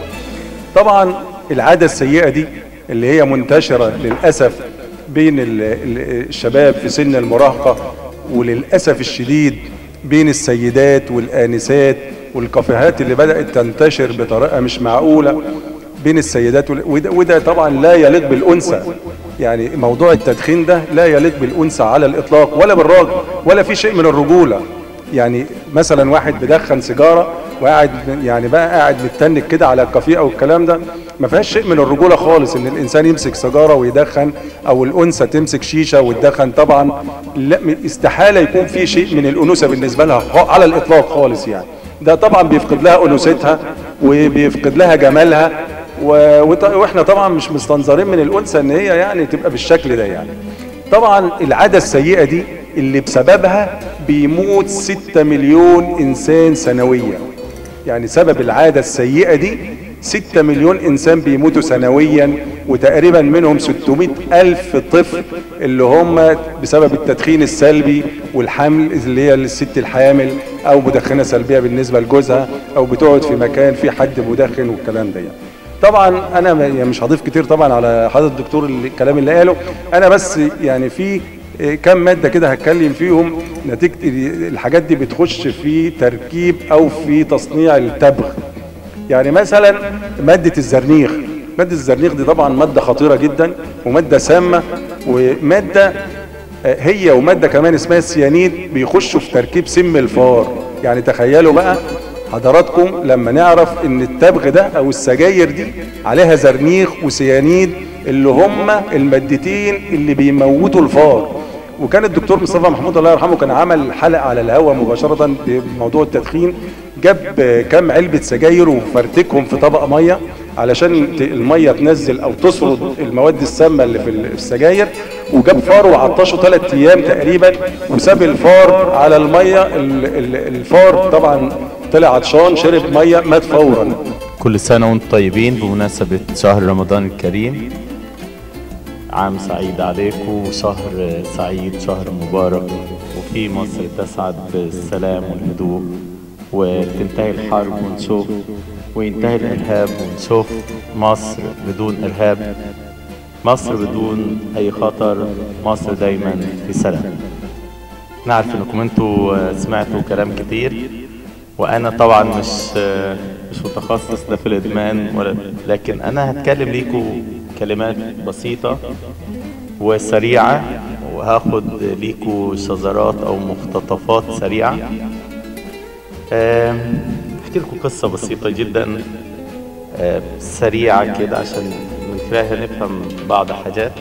طبعا العاده السيئه دي اللي هي منتشره للاسف بين ال- ال- الشباب في سن المراهقه وللاسف الشديد بين السيدات والانسات والكافيهات اللي بدات تنتشر بطريقه مش معقوله بين السيدات وال- وده, وده طبعا لا يليق بالانثى يعني موضوع التدخين ده لا يليق بالانثى على الاطلاق ولا بالراجل ولا في شيء من الرجوله يعني مثلا واحد بيدخن سيجاره وقاعد يعني بقى قاعد متنك كده على الكافيه او الكلام ده ما فيهاش شيء من الرجوله خالص ان الانسان يمسك سيجاره ويدخن او الانثى تمسك شيشه وتدخن طبعا لا استحاله يكون في شيء من الانوثه بالنسبه لها خ- على الاطلاق خالص يعني ده طبعا بيفقد لها انوثتها وبيفقد لها جمالها و- وط- واحنا طبعا مش مستنظرين من الانثى ان هي يعني تبقى بالشكل ده يعني طبعا العادة السيئة دي اللي بسببها بيموت 6 مليون إنسان سنويا يعني سبب العادة السيئة دي 6 مليون إنسان بيموتوا سنويا وتقريبا منهم 600 ألف طفل اللي هم بسبب التدخين السلبي والحمل اللي هي الست الحامل أو مدخنة سلبية بالنسبة لجوزها أو بتقعد في مكان في حد مدخن والكلام ده يعني. طبعا انا ما- يعني مش هضيف كتير طبعا على حضرتك الدكتور اللي- الكلام اللي قاله انا بس يعني في إيه، كم ماده كده هتكلم فيهم نتيجه الحاجات دي بتخش في تركيب او في تصنيع التبغ يعني مثلا ماده الزرنيخ ماده الزرنيخ دي طبعا ماده خطيره جدا وماده سامه وماده آه، هي وماده كمان اسمها السيانيد بيخشوا في تركيب سم الفار يعني تخيلوا بقى حضراتكم لما نعرف ان التبغ ده او السجاير دي عليها زرنيخ وسيانيد اللي هم المادتين اللي بيموتوا الفار وكان الدكتور مصطفى محمود الله يرحمه كان عمل حلقه على الهواء مباشره بموضوع التدخين جاب كام علبه سجاير وفرتكهم في طبق ميه علشان ت- الميه تنزل او تسرد المواد السامه اللي في السجاير وجاب فار وعطشه ثلاث ايام تقريبا وساب الفار على الميه ال- ال- الفار طبعا طلع عطشان شرب ميه مات فورا كل سنة وانتم طيبين بمناسبة شهر رمضان الكريم عام سعيد عليكم وشهر سعيد شهر مبارك وفي مصر تسعد بالسلام والهدوء وتنتهي الحرب ونشوف وينتهي الإرهاب ونشوف مصر بدون إرهاب مصر بدون أي خطر مصر دايما في سلام نعرف انكم انتوا سمعتوا كلام كتير وانا طبعا مش مش متخصص لا في الادمان ولا لكن انا هتكلم ليكم كلمات بسيطة وسريعة وهاخد ليكم شذرات او مقتطفات سريعة آم، احكي لكم قصة بسيطة جدا آم، سريعة كده عشان من خلالها نفهم بعض حاجات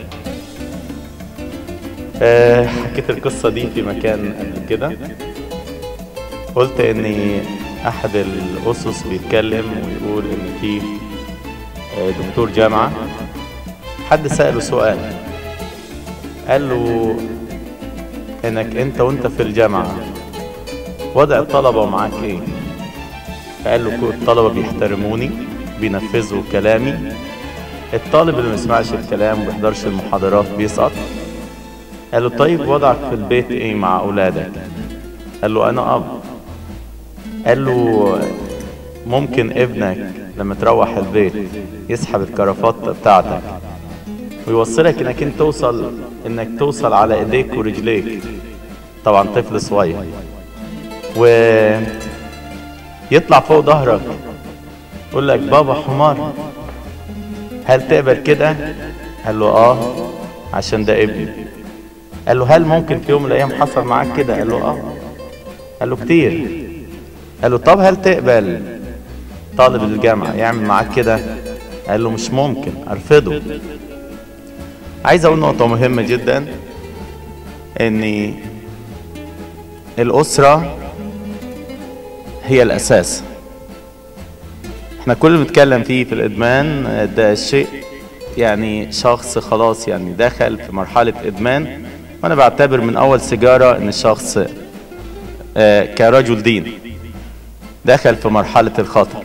آه، حكيت القصة دي في مكان قبل كده قلت ان احد الاسس بيتكلم ويقول ان في آه، دكتور جامعة حد سأله سؤال قال له انك انت وانت في الجامعة وضع الطلبة معاك ايه فقال له كل الطلبة بيحترموني بينفذوا كلامي الطالب اللي ما يسمعش الكلام وما بيحضرش المحاضرات بيسقط قال له طيب وضعك في البيت ايه مع اولادك قال له انا اب قال له ممكن ابنك لما تروح البيت يسحب الكرافات بتاعتك ويوصلك انك انت توصل انك توصل على ايديك ورجليك طبعا طفل صغير و يطلع فوق ظهرك يقول لك بابا حمار هل تقبل كده قال له اه عشان ده ابني قال له هل ممكن في يوم من الايام حصل معاك كده قال له اه قال له كتير قال له طب هل تقبل طالب الجامعة يعمل معاك كده قال له مش ممكن ارفضه عايز اقول نقطة مهمة جدا ان الاسرة هي الاساس احنا كل اللي بنتكلم فيه في الادمان ده شيء يعني شخص خلاص يعني دخل في مرحلة ادمان وانا بعتبر من اول سيجارة ان الشخص آه، كرجل دين دخل في مرحلة الخطر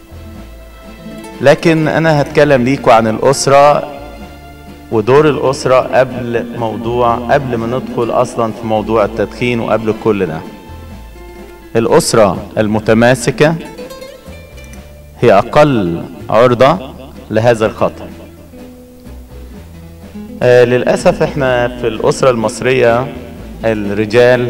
لكن انا هتكلم ليكوا عن الاسرة ودور الاسرة قبل موضوع قبل ما ندخل اصلا في موضوع التدخين وقبل كل ده الاسرة المتماسكة هي اقل عرضة لهذا الخطر آه للأسف احنا في الأسرة المصرية الرجال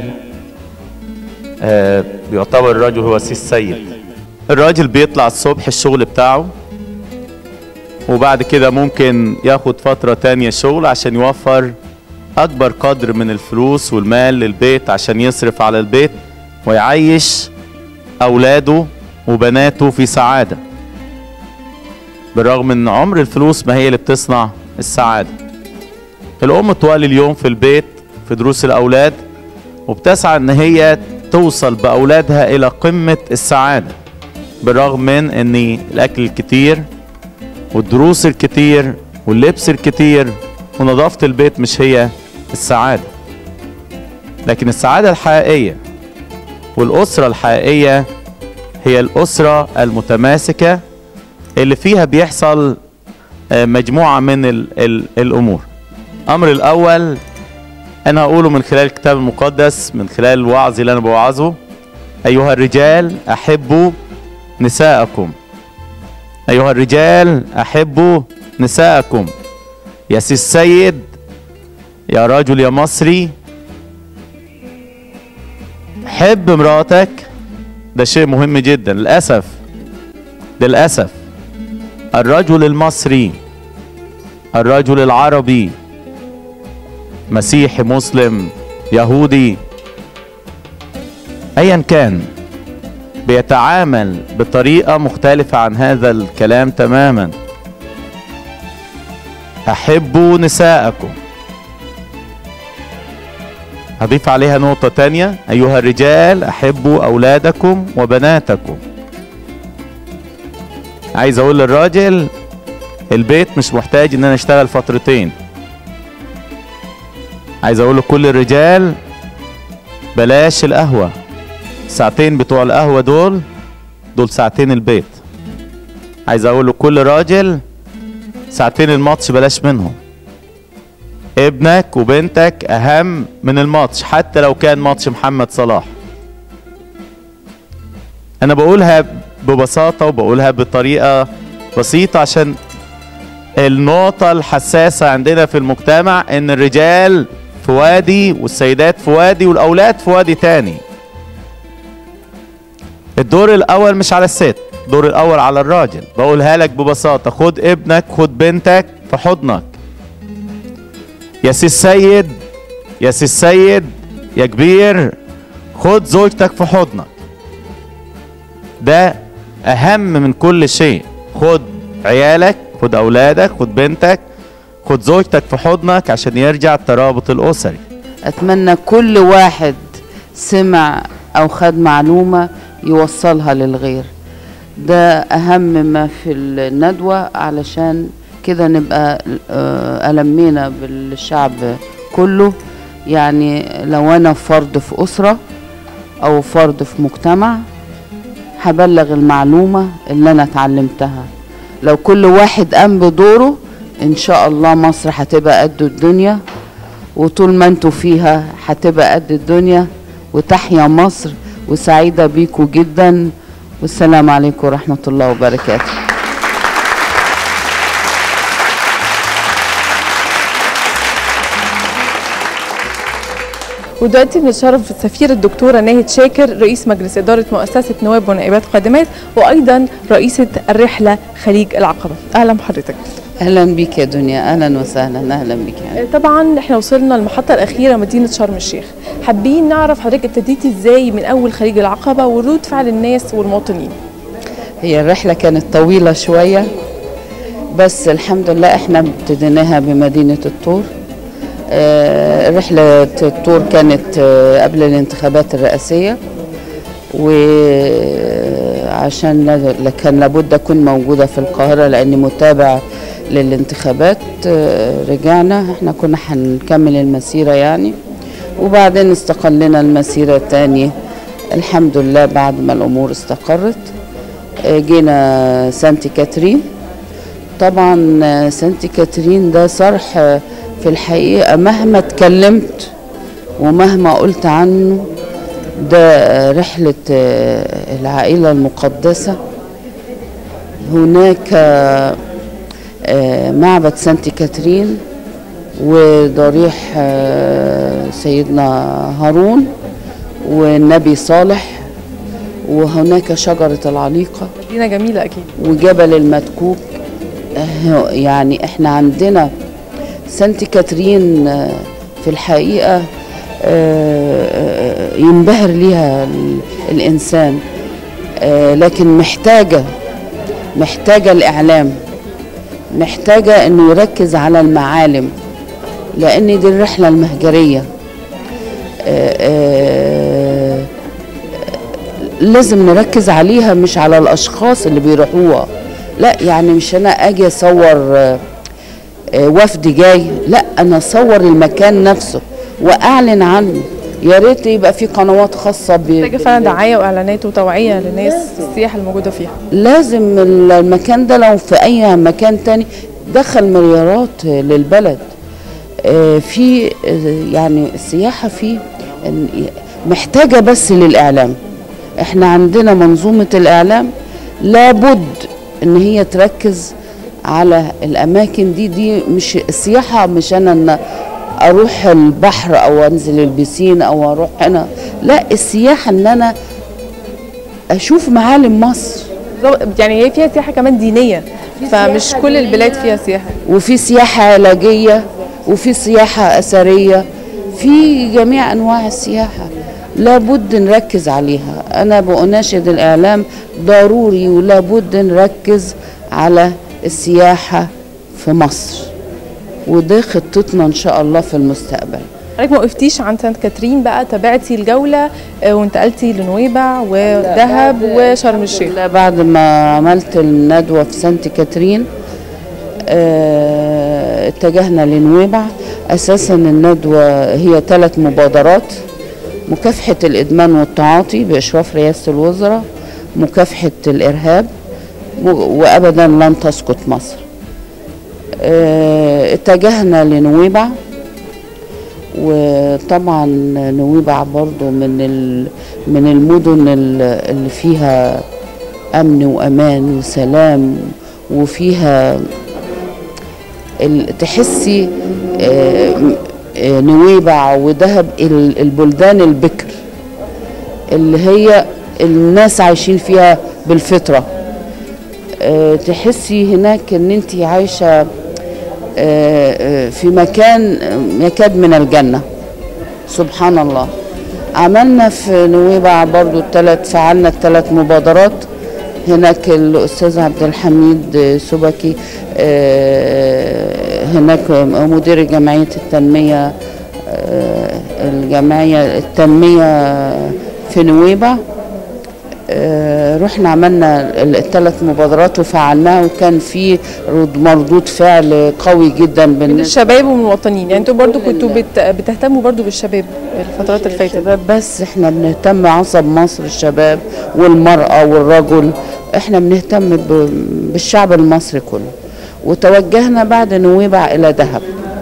آه بيعتبر الرجل هو سيس سيد الراجل بيطلع الصبح الشغل بتاعه وبعد كده ممكن ياخد فترة تانية شغل عشان يوفر أكبر قدر من الفلوس والمال للبيت عشان يصرف على البيت ويعيش أولاده وبناته في سعادة بالرغم ان عمر الفلوس ما هي اللي بتصنع السعادة الأم طوال اليوم في البيت في دروس الأولاد وبتسعى إن هي توصل بأولادها إلى قمة السعادة بالرغم من إن الأكل الكتير والدروس الكتير واللبس الكتير ونظافة البيت مش هي السعادة لكن السعادة الحقيقية والأسرة الحقيقية هي الأسرة المتماسكة اللي فيها بيحصل آه، مجموعة من ال ال الأمور الأمر الأول أنا هقوله من خلال الكتاب المقدس من خلال الوعظ اللي أنا بوعظه أيها الرجال أحبوا نساءكم أيها الرجال أحبوا نساءكم يا سي السيد يا رجل يا مصري حب مراتك ده شيء مهم جدا للأسف للأسف الرجل المصري الرجل العربي مسيحي مسلم يهودي ايا كان بيتعامل بطريقه مختلفه عن هذا الكلام تماما احبوا نساءكم هضيف عليها نقطة تانية أيها الرجال أحبوا أولادكم وبناتكم عايز أقول للراجل البيت مش محتاج إن أنا أشتغل فترتين عايز أقول لكل الرجال بلاش القهوة ساعتين بتوع القهوة دول دول ساعتين البيت عايز أقول لكل راجل ساعتين الماتش بلاش منهم ابنك وبنتك اهم من الماتش حتى لو كان ماتش محمد صلاح انا بقولها ببساطة وبقولها بطريقة بسيطة عشان النقطة الحساسة عندنا في المجتمع ان الرجال في وادي والسيدات في وادي والاولاد في وادي تاني الدور الاول مش على الست الدور الاول على الراجل بقولها لك ببساطة خد ابنك خد بنتك في حضنك يا سي السيد يا سي السيد يا كبير خد زوجتك في حضنك ده اهم من كل شيء خد عيالك خد اولادك خد بنتك خد زوجتك في حضنك عشان يرجع الترابط الاسري اتمنى كل واحد سمع او خد معلومة يوصلها للغير ده اهم ما في الندوة علشان كده نبقى آه، ألمينا بالشعب كله يعني لو انا فرد في اسرة او فرد في مجتمع هبلغ المعلومة اللي انا اتعلمتها لو كل واحد قام بدوره ان شاء الله مصر هتبقى قد الدنيا وطول ما انتوا فيها هتبقى قد الدنيا وتحيا مصر وسعيدة بيكوا جدا والسلام عليكم ورحمة الله وبركاته ودلوقتي بنتشرف السفيرة الدكتورة ناهد شاكر رئيس مجلس إدارة مؤسسة نواب ونائبات قادمات وأيضا رئيسة الرحلة خليج العقبة أهلا بحضرتك اهلا بيك يا دنيا اهلا وسهلا اهلا بيك يعني. طبعا احنا وصلنا المحطة الأخيرة مدينة شرم الشيخ حابين نعرف حضرتك ابتديتي ازاي من أول خليج العقبة وردود فعل الناس والمواطنين هي الرحلة كانت طويلة شوية بس الحمد لله احنا ابتديناها بمدينة الطور آه، رحلة الطور كانت آه، قبل الانتخابات الرئاسية وعشان لا- كان لابد أكون موجودة في القاهرة لأني متابع للانتخابات آه، رجعنا احنا كنا هنكمل المسيرة يعني وبعدين استقلنا المسيرة التانية الحمد لله بعد ما الأمور استقرت آه، جينا سانتي كاترين طبعا آه، سانتي كاترين ده صرح آه، في الحقيقة مهما اتكلمت ومهما قلت عنه ده آه، رحلة آه، العائلة المقدسة هناك آه، آه، معبد سانتي كاترين وضريح آه، سيدنا هارون والنبي صالح وهناك شجرة العليقة مدينة جميلة أكيد وجبل المدكوك آه، يعني احنا عندنا سانت كاترين آه، في الحقيقة آه، آه، ينبهر ليها ال- الإنسان آه، لكن محتاجة محتاجة الإعلام محتاجة إنه يركز على المعالم لأن دي الرحلة المهجرية آه، آه، لازم نركز عليها مش على الاشخاص اللي بيروحوها لا يعني مش انا اجي اصور آه، آه، وفد جاي لا انا اصور المكان نفسه واعلن عنه يا ريت يبقى في قنوات خاصه ب محتاجة فعلا دعاية وإعلانات وتوعية للناس السياحة الموجودة فيها لازم المكان ده لو في اي مكان تاني دخل مليارات آه، للبلد آه، في آه، يعني السياحه فيه إن- محتاجه بس للاعلام احنا عندنا منظومه الاعلام لابد ان هي تركز على الاماكن دي دي مش السياحه مش انا ان اروح البحر او انزل البسين او اروح هنا لا السياحه ان انا اشوف معالم مصر بالظبط، يعني هي فيها سياحة كمان دينية فمش سياحة كل دينية. البلاد فيها سياحة وفي سياحة علاجية وفي سياحة أثرية في جميع أنواع السياحة لابد نركز عليها أنا بأناشد الإعلام ضروري ولابد نركز على السياحة في مصر ودي خطتنا إن شاء الله في المستقبل حضرتك ما وقفتيش عند سانت كاترين بقى تابعتي الجولة آه، وانتقلتي لنويبع ودهب وشرم الشيخ لا بعد ما عملت الندوة في سانت كاترين آه، اتجهنا لنويبع أساسا الندوة هي ثلاث مبادرات مكافحة الإدمان والتعاطي بإشراف رئاسة الوزراء مكافحة الإرهاب م- وأبدا لن تسقط مصر آه، اتجهنا لنويبع وطبعا نويبع برضو من ال- من المدن ال- اللي فيها امن وامان وسلام وفيها ال- تحسي آه، م- آه، نويبع ودهب ال- البلدان البكر اللي هي الناس عايشين فيها بالفطره آه، تحسي هناك ان انت عايشه آه، آه، في مكان يكاد من الجنه سبحان الله عملنا في نويبع برضو الثلاث فعلنا الثلاث مبادرات هناك الاستاذ عبد الحميد سبكي آه، هناك مدير جمعيه التنميه آه، الجمعيه التنميه في نويبع آه، رحنا عملنا الثلاث مبادرات وفعلناها وكان في رد- مردود فعل قوي جدا من بالنسبه الشباب ومن المواطنين يعني انتوا برضو كنتوا بت... بتهتموا برضو بالشباب الفترات اللي فاتت الشباب بس احنا بنهتم عصب مصر الشباب والمرأة والرجل احنا بنهتم ب- بالشعب المصري كله وتوجهنا بعد نويبع الى دهب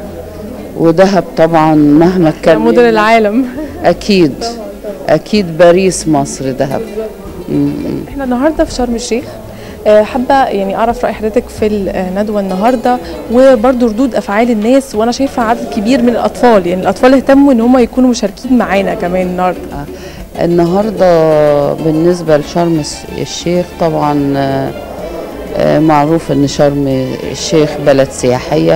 ودهب طبعا مهما كان مدن العالم اكيد اكيد باريس مصر دهب م- احنا النهارده في شرم الشيخ آه، حابه يعني اعرف راي حضرتك في الندوه النهارده وبرضو ردود افعال الناس وانا شايفه عدد كبير من الاطفال يعني الاطفال اهتموا ان هم يكونوا مشاركين معانا كمان النهارده النهارده بالنسبه لشرم الس- الشيخ طبعا آه، آه، معروف ان شرم الشيخ بلد سياحيه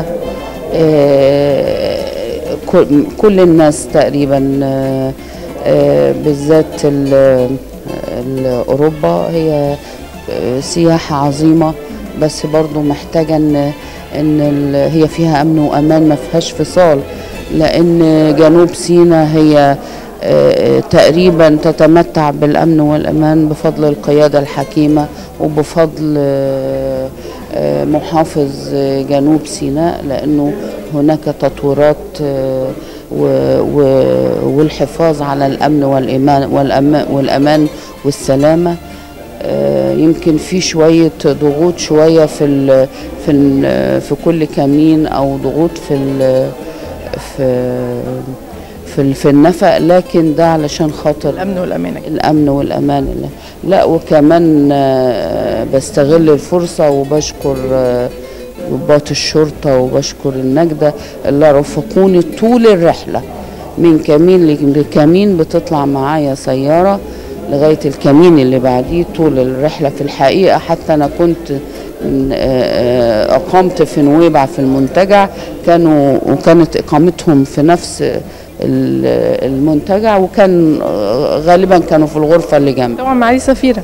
آه، كل- كل الناس تقريبا آه، آه، بالذات ال- ال- اوروبا هي آه، سياحه عظيمه بس برضو محتاجه ان ان ال- هي فيها امن وامان ما فيهاش فصال لان جنوب سيناء هي آه، تقريبا تتمتع بالامن والامان بفضل القياده الحكيمه وبفضل آه، آه، محافظ آه، جنوب سيناء لانه هناك تطويرات آه، و- و- والحفاظ على الامن والايمان والامان والامان والسلامه آه، يمكن في شويه ضغوط شويه في ال في ال في كل كمين او ضغوط في ال في في ال- في النفق لكن ده علشان خاطر الامن والامان الامن والامان لا, لا وكمان آه، بستغل الفرصه وبشكر آه، ضباط الشرطه وبشكر النجده اللي رافقوني طول الرحله من كمين ل- لكمين بتطلع معايا سياره لغايه الكمين اللي بعديه طول الرحله في الحقيقه حتى انا كنت م- آه، آه، اقامت في نويبع في المنتجع كانوا وكانت اقامتهم في نفس ال- المنتجع وكان آه، غالبا كانوا في الغرفه اللي جنبي طبعا معالي سفيره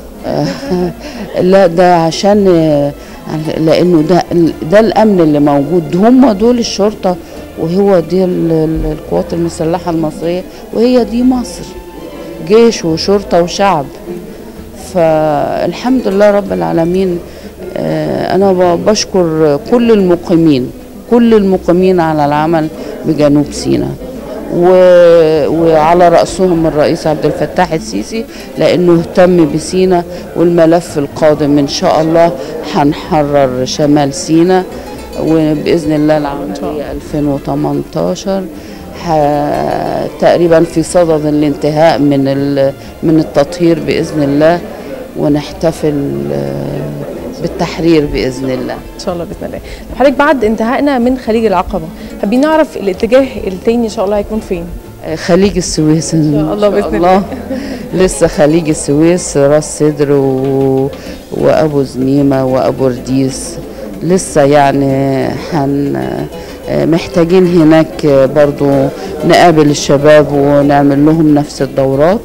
لا ده عشان آه، لانه ده ده الامن اللي موجود هم دول الشرطه وهو دي ال- ال- القوات المسلحه المصريه وهي دي مصر جيش وشرطه وشعب فالحمد لله رب العالمين آه، انا ب- بشكر كل المقيمين كل المقيمين على العمل بجنوب سيناء و- وعلى رأسهم الرئيس عبد الفتاح السيسي لأنه اهتم بسينا والملف القادم إن شاء الله هنحرر شمال سينا وبإذن الله العملية 2018 ح- تقريبا في صدد الانتهاء من ال- من التطهير بإذن الله ونحتفل آه، بالتحرير بإذن الله ان شاء الله باذن الله طب حضرتك بعد انتهائنا من خليج العقبه حابين نعرف الاتجاه التاني ان شاء الله هيكون فين خليج السويس ان شاء الله بإذن الله لسه خليج السويس راس سدر و... وابو زنيمه وابو رديس لسه يعني حن محتاجين هناك برضو نقابل الشباب ونعمل لهم نفس الدورات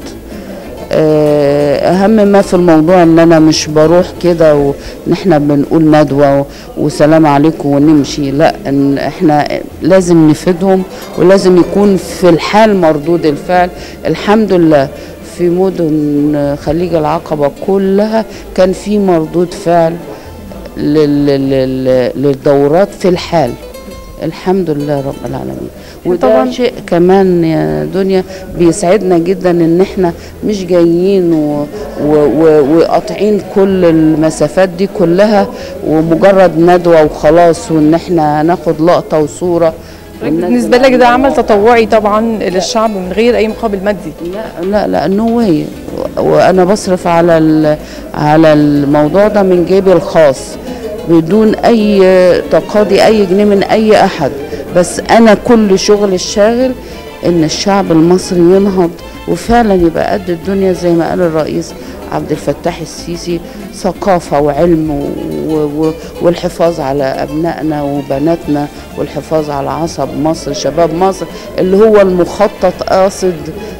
اهم ما في الموضوع ان انا مش بروح كده وان احنا بنقول ندوه و- وسلام عليكم ونمشي لا ان احنا لازم نفيدهم ولازم يكون في الحال مردود الفعل الحمد لله في مدن خليج العقبه كلها كان في مردود فعل لل- لل- للدورات في الحال الحمد لله رب العالمين وده طبعاً. شيء كمان يا دنيا بيسعدنا جدا ان احنا مش جايين و- و- و- وقاطعين كل المسافات دي كلها ومجرد ندوة وخلاص وان احنا هناخد لقطة وصورة والناس بالنسبه لك ده عمل تطوعي طبعا للشعب من غير اي مقابل مادي لا لا لا نو واي وانا بصرف على ال- على الموضوع ده من جيبي الخاص بدون اي تقاضي اي جنيه من اي احد بس انا كل شغل الشاغل ان الشعب المصري ينهض وفعلا يبقى قد الدنيا زي ما قال الرئيس عبد الفتاح السيسي ثقافة وعلم و- و- والحفاظ على أبنائنا وبناتنا والحفاظ على عصب مصر شباب مصر اللي هو المخطط قاصد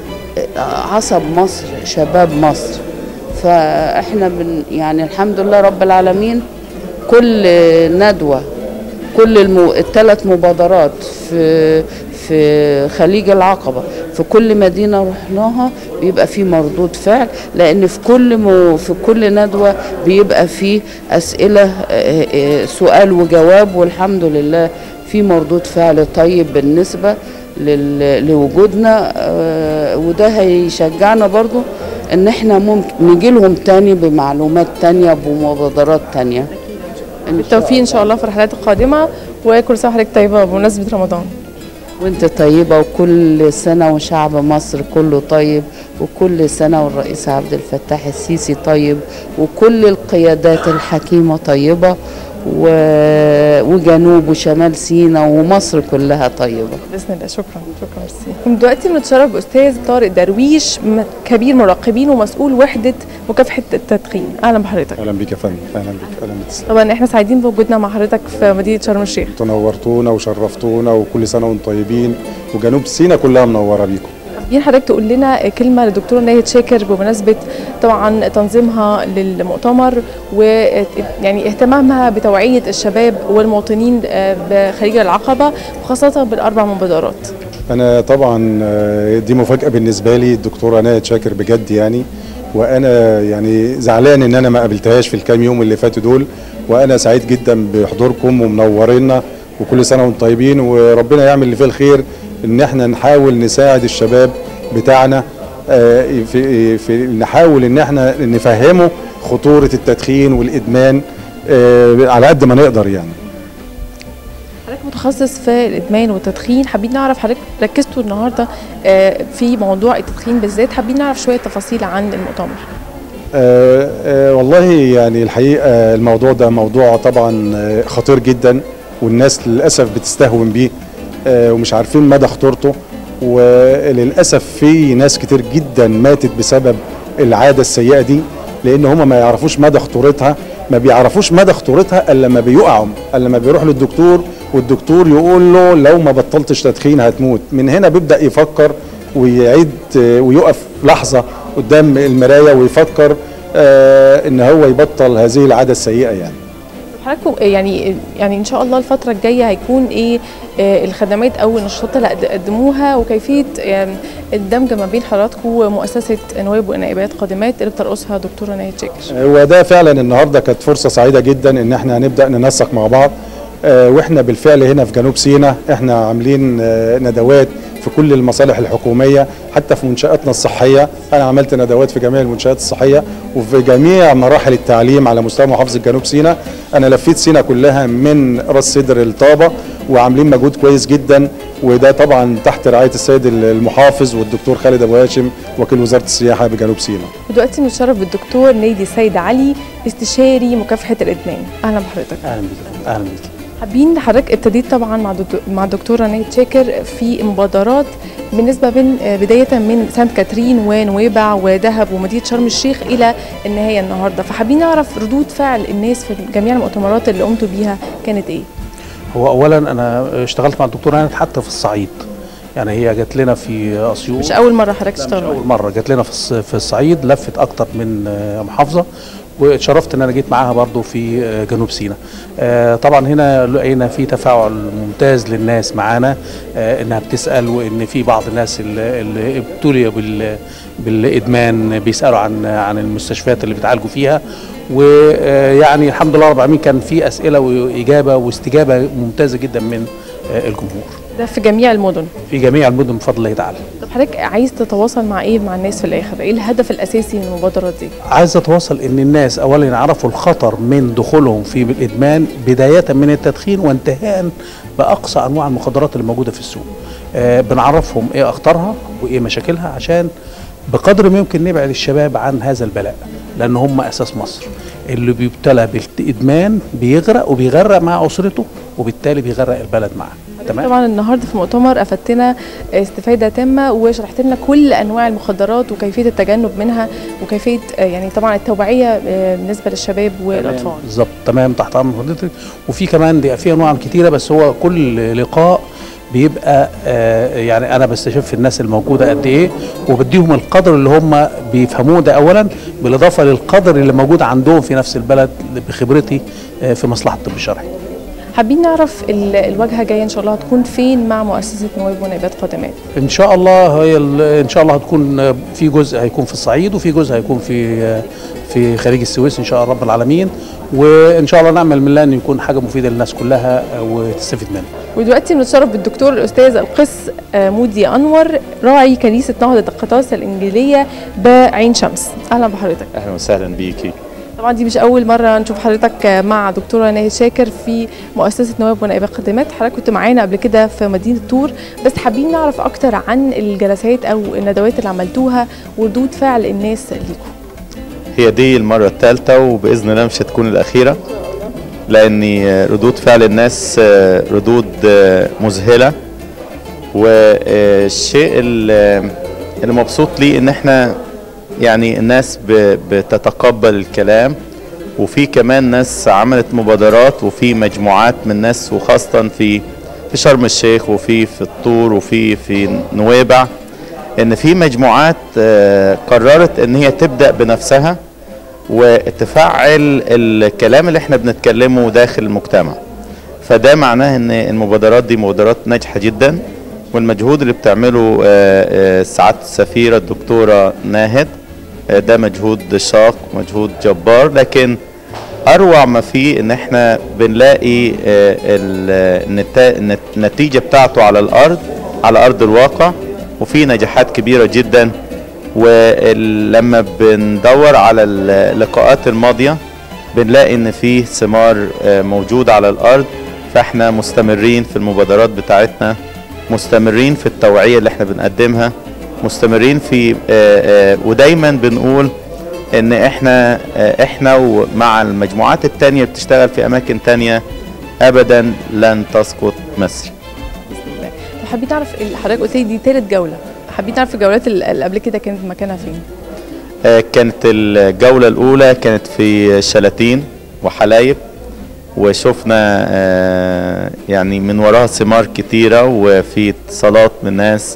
عصب مصر شباب مصر فاحنا بن يعني الحمد لله رب العالمين كل ندوة كل المو... الثلاث مبادرات في في خليج العقبة في كل مدينة رحناها بيبقى في مردود فعل لأن في كل م... في كل ندوة بيبقى في أسئلة آه، آه، سؤال وجواب والحمد لله في مردود فعل طيب بالنسبة لل... لوجودنا آه، وده هيشجعنا برضو ان احنا ممكن نجي لهم تاني بمعلومات تانية بمبادرات تانية بالتوفيق ان شاء الله في الرحلات القادمه وكل سنه وحضرتك طيبه بمناسبه رمضان وانت طيبة وكل سنة وشعب مصر كله طيب وكل سنة والرئيس عبد الفتاح السيسي طيب وكل القيادات الحكيمة طيبة و... وجنوب وشمال سيناء ومصر كلها طيبة باذن الله شكرا شكرا ميرسي دلوقتي بنتشرف باستاذ طارق درويش م- كبير مراقبين ومسؤول وحده مكافحه التدخين اهلا بحضرتك اهلا بيك يا فندم اهلا بيك اهلا بك طبعا احنا سعيدين بوجودنا مع حضرتك في مدينه شرم الشيخ انتوا نورتونا وشرفتونا وكل سنه وانتم طيبين وجنوب سينا كلها منوره بيكم حابين حضرتك تقول لنا كلمه للدكتوره ناهد شاكر بمناسبه طبعا تنظيمها للمؤتمر ويعني اهتمامها بتوعيه الشباب والمواطنين آه، بخليج العقبه وخاصه بالاربع مبادرات انا طبعا آه، دي مفاجاه بالنسبه لي الدكتوره ناهد شاكر بجد يعني وانا يعني زعلان ان انا ما قابلتهاش في الكام يوم اللي فاتوا دول وانا سعيد جدا بحضوركم ومنورينا وكل سنه وانتم طيبين وربنا يعمل اللي فيه الخير ان احنا نحاول نساعد الشباب بتاعنا آه، في في نحاول ان احنا نفهمه خطوره التدخين والادمان آه، على قد ما نقدر يعني حضرتك متخصص في الادمان والتدخين حابين نعرف حضرتك ركزتوا النهارده آه، في موضوع التدخين بالذات حابين نعرف شويه تفاصيل عن المؤتمر آه آه والله يعني الحقيقة الموضوع ده موضوع طبعا آه، خطير جدا والناس للأسف بتستهون بيه آه ومش عارفين مدى خطورته وللأسف في ناس كتير جدا ماتت بسبب العادة السيئة دي لأن هم ما يعرفوش مدى خطورتها ما بيعرفوش مدى خطورتها إلا لما بيقعوا إلا لما بيروح للدكتور والدكتور يقول له لو ما بطلتش تدخين هتموت من هنا بيبدأ يفكر ويعيد آه، ويقف لحظة قدام المراية ويفكر آه ان هو يبطل هذه العادة السيئة يعني حضرتك يعني يعني ان شاء الله الفتره الجايه هيكون ايه آه، الخدمات او النشاطات اللي هتقدموها وكيفيه آه، الدمج ما بين حضراتكم ومؤسسه نواب ونائبات قادمات اللي بترأسها دكتوره ناهد شاكر وده فعلا النهارده كانت فرصه سعيده جدا ان احنا هنبدا ننسق مع بعض آه، واحنا بالفعل هنا في جنوب سيناء احنا عاملين آه، ندوات في كل المصالح الحكوميه حتى في منشاتنا الصحيه انا عملت ندوات في جميع المنشات الصحيه وفي جميع مراحل التعليم على مستوى محافظه جنوب سيناء انا لفيت سيناء كلها من راس سدر لطابه وعاملين مجهود كويس جدا وده طبعا تحت رعايه السيد المحافظ والدكتور خالد ابو هاشم وكيل وزاره السياحه بجنوب سيناء ودلوقتي بنتشرف بالدكتور نادي سيد علي استشاري مكافحه الادمان اهلا بحضرتك اهلا بيك اهلا بيك حابين حضرتك ابتديت طبعا مع دكتور مع الدكتوره ناهد شاكر في مبادرات بالنسبه من بدايه من سانت كاترين ونويبع ودهب ومدينه شرم الشيخ الى النهايه النهارده فحابين نعرف ردود فعل الناس في جميع المؤتمرات اللي قمتوا بيها كانت ايه هو اولا انا اشتغلت مع الدكتوره نانت حتى في الصعيد يعني هي جات لنا في اسيوط مش اول مره حضرتك لا، مش تشتغل اول مره جات لنا في الص- في الصعيد لفت اكتر من آه، محافظه واتشرفت ان انا جيت معاها برضو في آه، جنوب سيناء آه، طبعا هنا لقينا في تفاعل ممتاز للناس معانا آه، انها بتسال وان في بعض الناس اللي اللي ابتلي بال بالادمان بيسالوا عن عن المستشفيات اللي بتعالجوا فيها ويعني الحمد لله رب العالمين كان في اسئله واجابه واستجابه ممتازه جدا من آه، الجمهور ده في جميع المدن في جميع المدن بفضل الله تعالى طب حضرتك عايز تتواصل مع ايه مع الناس في الاخر ايه الهدف الاساسي من المبادرات دي عايز اتواصل ان الناس اولا يعرفوا الخطر من دخولهم في الادمان بدايه من التدخين وانتهاء باقصى انواع المخدرات اللي موجوده في السوق آه بنعرفهم ايه اخطارها وايه مشاكلها عشان بقدر ما يمكن نبعد الشباب عن هذا البلاء لان هم اساس مصر اللي بيبتلى بالادمان بيغرق وبيغرق مع اسرته وبالتالي بيغرق البلد معاه تمام طبعا النهارده في المؤتمر افدتنا استفاده تامه وشرحت لنا كل انواع المخدرات وكيفيه التجنب منها وكيفيه آه، يعني طبعا التوعيه آه، بالنسبه للشباب والاطفال بالظبط تمام تحت امر حضرتك وفي كمان دي في انواع كتيره بس هو كل لقاء بيبقى آه يعني انا بستشف الناس الموجوده قد ايه وبديهم القدر اللي هم بيفهموه ده اولا بالاضافه للقدر اللي موجود عندهم في نفس البلد بخبرتي آه في مصلحه الطب الشرعي حابين نعرف ال- الواجهه جايه ان شاء الله هتكون فين مع مؤسسه نواب ونائبات قادمات ان شاء الله هي ال- ان شاء الله هتكون آه، في جزء هيكون في الصعيد وفي جزء هيكون في آه، في خليج السويس ان شاء الله رب العالمين وان شاء الله نعمل من الله ان يكون حاجه مفيده للناس كلها آه، وتستفيد منها ودلوقتي بنتشرف بالدكتور الاستاذ القس آه، مودي انور راعي كنيسه نهضه القداسه الانجيليه بعين شمس اهلا بحضرتك اهلا وسهلا بيكي طبعا دي مش اول مره نشوف حضرتك آه، مع دكتوره ناهد شاكر في مؤسسه نواب ونائبات قادمات حضرتك كنت معانا قبل كده في مدينه طور بس حابين نعرف اكتر عن الجلسات او الندوات اللي عملتوها وردود فعل الناس ليكم هي دي المرة الثالثة وبإذن الله مش هتكون الأخيرة لأن ردود فعل الناس ردود مذهلة والشيء اللي اللي مبسوط ليه إن إحنا يعني الناس ب- بتتقبل الكلام وفي كمان ناس عملت مبادرات وفي مجموعات من ناس وخاصة في في شرم الشيخ وفي في الطور وفي في نويبع ان في مجموعات آه، قررت ان هي تبدا بنفسها وتفعل الكلام اللي احنا بنتكلمه داخل المجتمع فده معناه ان المبادرات دي مبادرات ناجحه جدا والمجهود اللي بتعمله آه، آه، سعاده السفيره الدكتوره ناهد آه، ده مجهود شاق مجهود جبار لكن اروع ما فيه ان احنا بنلاقي آه، ال- النتا- النت- النتيجه بتاعته على الارض على ارض الواقع وفي نجاحات كبيره جدا ولما بندور على اللقاءات الماضيه بنلاقي ان في ثمار آه، موجوده على الارض فاحنا مستمرين في المبادرات بتاعتنا مستمرين في التوعيه اللي احنا بنقدمها مستمرين في آه، آه، ودايما بنقول ان احنا آه، احنا ومع المجموعات التانية بتشتغل في اماكن تانية ابدا لن تسقط مصر حابين نعرف ال- حضرتك قلت لي دي ثالث جوله حابين نعرف الجولات ال- اللي قبل كده كانت مكانها فين آه، كانت الجولة الأولى كانت في شلاتين وحلايب وشفنا آه، يعني من وراها ثمار كتيرة وفي اتصالات من ناس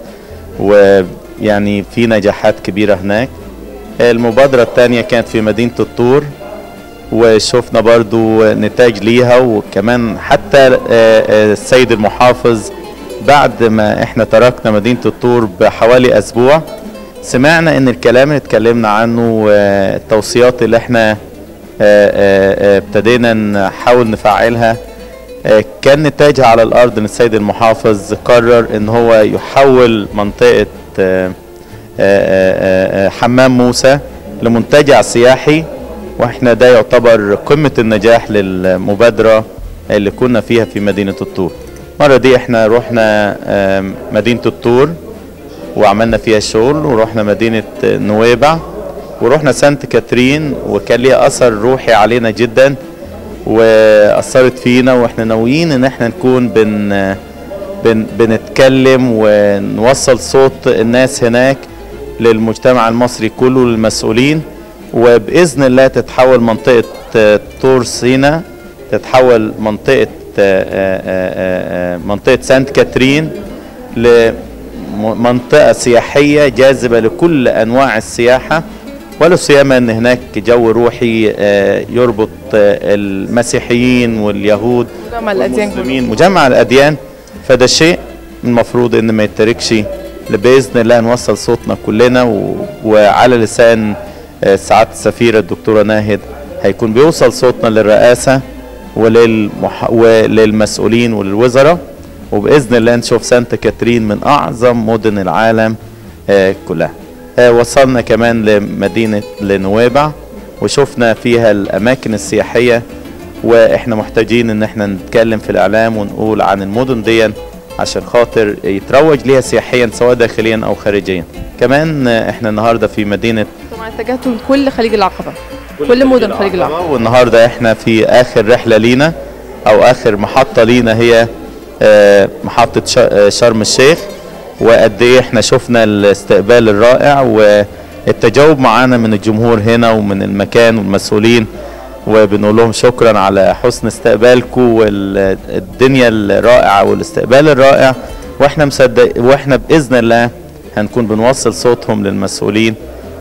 ويعني في نجاحات كبيرة هناك المبادرة الثانية كانت في مدينة الطور وشفنا برضو نتاج ليها وكمان حتى آه، آه، السيد المحافظ بعد ما احنا تركنا مدينة الطور بحوالي أسبوع سمعنا ان الكلام اللي اتكلمنا عنه والتوصيات اللي احنا آه، آه، آه، ابتدينا نحاول نفعلها آه، كان نتاجها على الارض ان السيد المحافظ قرر ان هو يحول منطقة آه، آه، آه، آه، حمام موسى لمنتجع سياحي واحنا ده يعتبر قمة النجاح للمبادرة اللي كنا فيها في مدينة الطور مرة دي احنا رحنا آه، مدينة الطور وعملنا فيها شغل ورحنا مدينة نويبع ورحنا سانت كاترين وكان ليها أثر روحي علينا جدا وأثرت فينا واحنا ناويين ان احنا نكون بن بن بنتكلم ونوصل صوت الناس هناك للمجتمع المصري كله للمسؤولين وبإذن الله تتحول منطقة آه، طور سينا تتحول منطقة آه، آه، آه، آه، منطقة سانت كاترين لمنطقة سياحية جاذبة لكل أنواع السياحة ولا سيما أن هناك جو روحي آه، يربط آه، المسيحيين واليهود مجمع الاديان كله. والمسلمين مجمع الأديان فده شيء المفروض أن ما يتركش بإذن الله نوصل صوتنا كلنا و... وعلى لسان آه، سعادة السفيرة الدكتورة ناهد هيكون بيوصل صوتنا للرئاسة وللمح... وللمسؤولين وللوزراء وباذن الله نشوف سانت كاترين من اعظم مدن العالم آه، كلها آه، وصلنا كمان لمدينه لنويبع وشفنا فيها الاماكن السياحيه واحنا محتاجين ان احنا نتكلم في الاعلام ونقول عن المدن دي عشان خاطر يتروج ليها سياحيا سواء داخليا او خارجيا كمان آه، احنا النهارده في مدينه طبعا اتجهتوا لكل خليج العقبه كل مدن خليج العقبه والنهارده احنا في اخر رحله لينا او اخر محطه لينا هي آه، محطه ش- آه، شرم الشيخ وقد ايه احنا شفنا الاستقبال الرائع والتجاوب معانا من الجمهور هنا ومن المكان والمسؤولين وبنقول لهم شكرا على حسن استقبالكم والدنيا الرائعه والاستقبال الرائع واحنا مصدق واحنا باذن الله هنكون بنوصل صوتهم للمسؤولين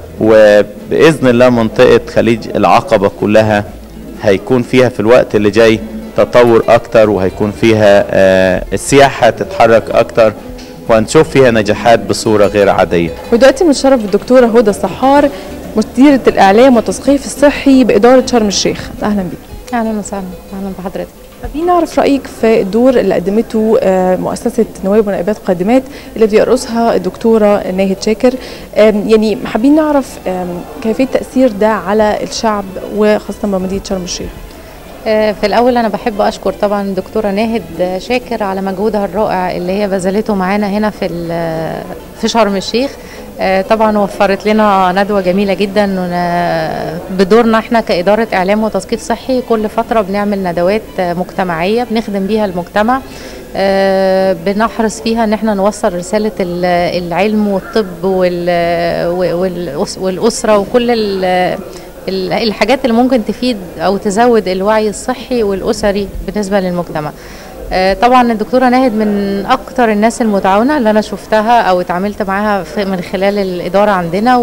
وباذن الله منطقه خليج العقبه كلها هيكون فيها في الوقت اللي جاي تطور اكتر وهيكون فيها آه، السياحه تتحرك اكتر وهنشوف فيها نجاحات بصوره غير عاديه ودلوقتي بنشرف الدكتوره هدى الصحار مديره الاعلام والتثقيف الصحي باداره شرم الشيخ اهلا بيك اهلا وسهلا اهلا بحضرتك حابين نعرف رايك في الدور اللي قدمته آه، مؤسسه نواب ونائبات قادمات اللي بيرأسها الدكتوره ناهد شاكر آم، يعني حابين نعرف آم، كيفيه تاثير ده على الشعب وخاصه بمدينه شرم الشيخ آه، في الأول أنا بحب أشكر طبعا الدكتورة ناهد شاكر على مجهودها الرائع اللي هي بذلته معانا هنا في ال- في شرم الشيخ آه، طبعا وفرت لنا ندوة جميلة جدا ون- بدورنا احنا كإدارة إعلام وتثقيف صحي كل فترة بنعمل ندوات آه، مجتمعية بنخدم بيها المجتمع آه، بنحرص فيها ان احنا نوصل رسالة ال- العلم والطب وال- والأس- والأسرة وكل ال- ال- الحاجات اللي ممكن تفيد او تزود الوعي الصحي والاسري بالنسبه للمجتمع آه، طبعا الدكتوره ناهد من اكتر الناس المتعاونه اللي انا شفتها او اتعاملت معاها في- من خلال الاداره عندنا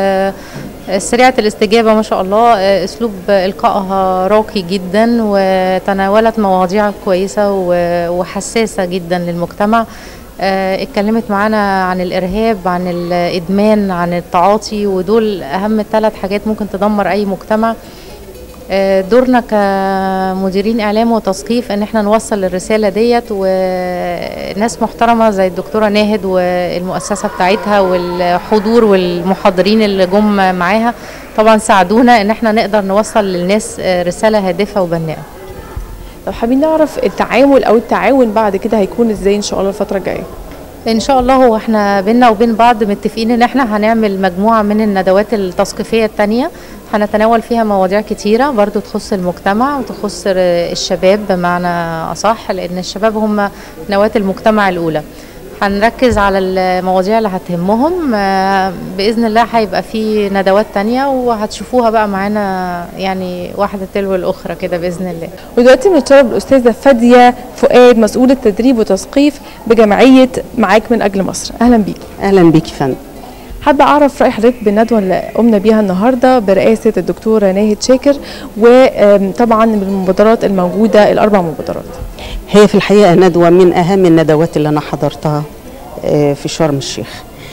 وسريعه الاستجابه ما شاء الله آه، اسلوب القائها راقي جدا وتناولت مواضيع كويسه و- وحساسه جدا للمجتمع آه، اتكلمت معانا عن الارهاب عن الادمان عن التعاطي ودول اهم ثلاث حاجات ممكن تدمر اي مجتمع آه، دورنا كمديرين اعلام وتثقيف ان احنا نوصل الرساله ديت وناس محترمه زي الدكتوره ناهد والمؤسسه بتاعتها والحضور والمحاضرين اللي جم معاها طبعا ساعدونا ان احنا نقدر نوصل للناس آه، رساله هادفه وبناءه طب حابين نعرف التعامل او التعاون بعد كده هيكون ازاي ان شاء الله الفتره الجايه ان شاء الله هو احنا بينا وبين بعض متفقين ان احنا هنعمل مجموعه من الندوات التثقيفيه التانية هنتناول فيها مواضيع كتيره برضو تخص المجتمع وتخص ر- الشباب بمعنى اصح لان الشباب هم نواه المجتمع الاولى هنركز على المواضيع اللي هتهمهم آه، باذن الله هيبقى في ندوات تانية وهتشوفوها بقى معانا يعني واحده تلو الاخرى كده باذن الله ودلوقتي بنتشرف بالاستاذه فاديه فؤاد مسؤوله تدريب وتثقيف بجمعيه معاك من اجل مصر اهلا بيك اهلا بيك يا فندم حابه اعرف راي حضرتك بالندوه اللي قمنا بيها النهارده برئاسه الدكتوره ناهد شاكر وطبعا بالمبادرات الموجوده الاربع مبادرات هي في الحقيقه ندوه من اهم الندوات اللي انا حضرتها آه، في شرم الشيخ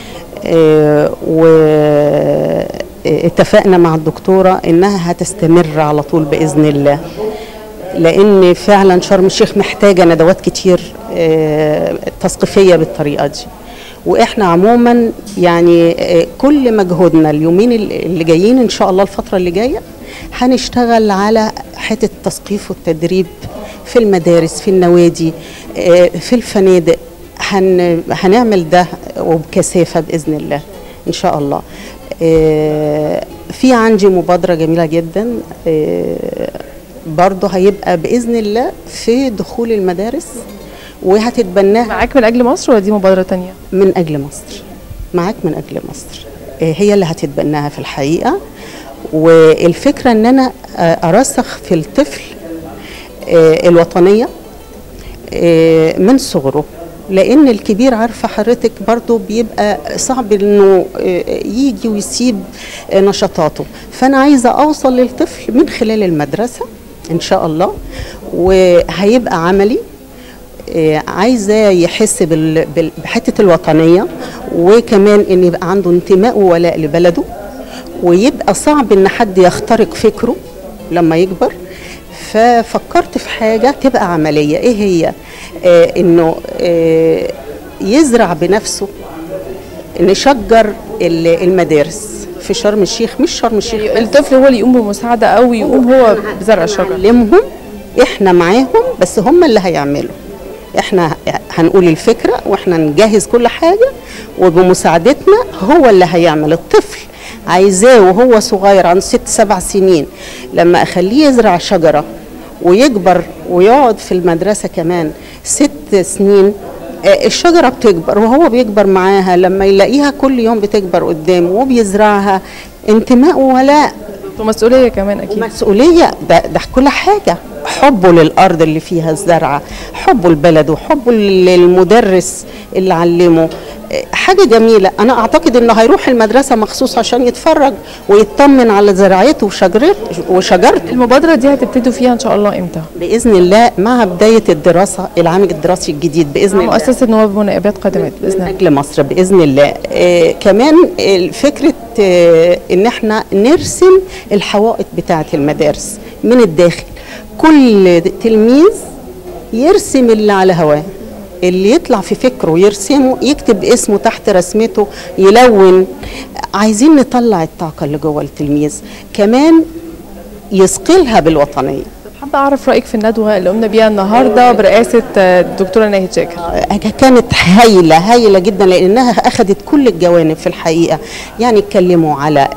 واتفقنا مع الدكتوره انها هتستمر على طول باذن الله لان فعلا شرم الشيخ محتاجه ندوات كتير آه، تثقيفيه بالطريقه دي واحنا عموما يعني آه، كل مجهودنا اليومين اللي جايين ان شاء الله الفتره اللي جايه هنشتغل على حته التثقيف والتدريب في المدارس في النوادي آه، في الفنادق هن هنعمل ده وبكثافه باذن الله ان شاء الله آه، في عندي مبادره جميله جدا آه، برضه هيبقى باذن الله في دخول المدارس وهتتبناها معاك من اجل مصر ولا دي مبادره تانية من اجل مصر معاك من اجل مصر آه، هي اللي هتتبناها في الحقيقه والفكره ان انا آه، ارسخ في الطفل آه، الوطنيه آه، من صغره لان الكبير عارفه حضرتك برضو بيبقى صعب انه آه، يجي ويسيب آه، نشاطاته فانا عايزه اوصل للطفل من خلال المدرسه ان شاء الله وهيبقى عملي آه، عايزه يحس بال- بال- بحته الوطنيه وكمان ان يبقى عنده انتماء وولاء لبلده ويبقى صعب ان حد يخترق فكره لما يكبر ففكرت في حاجة تبقى عملية ايه هي آه انه آه يزرع بنفسه نشجر ال- المدارس في شرم الشيخ مش شرم الشيخ بس. الطفل هو اللي يقوم بمساعده او يقوم هو بزرع شجر نعلمهم احنا معاهم بس هم اللي هيعملوا احنا هنقول الفكرة واحنا نجهز كل حاجة وبمساعدتنا هو اللي هيعمل الطفل عايزاه وهو صغير عن ست سبع سنين لما اخليه يزرع شجرة ويكبر ويقعد في المدرسة كمان ست سنين آه، الشجرة بتكبر وهو بيكبر معاها لما يلاقيها كل يوم بتكبر قدامه وبيزرعها انتماء وولاء ومسؤوليه كمان اكيد مسؤولية ده, ده كل حاجة حبه للأرض اللي فيها الزرعة حبه لبلده حبه للمدرس اللي علمه آه، حاجة جميلة أنا أعتقد إنه هيروح المدرسة مخصوص عشان يتفرج ويطمن على زراعته وشجرته وشجرته المبادره دي هتبتدوا فيها ان شاء الله امتى بإذن الله مع بداية الدراسة العام الدراسي الجديد بإذن الله مؤسسه نواب ونائبات قادمات باذن الله أجل مصر بإذن الله آه كمان آه، فكرة آه إن احنا نرسم الحوائط بتاعة المدارس من الداخل كل تلميذ يرسم اللي على هواه اللي يطلع في فكره يرسمه يكتب اسمه تحت رسمته يلون عايزين نطلع الطاقة اللي جوه التلميذ كمان يثقلها بالوطنية حابه اعرف رايك في الندوه اللي قمنا بيها النهارده برئاسه آه، الدكتوره ناهد شاكر كانت هايلة هايلة جدا لأنها أخذت كل الجوانب في الحقيقة يعني اتكلموا على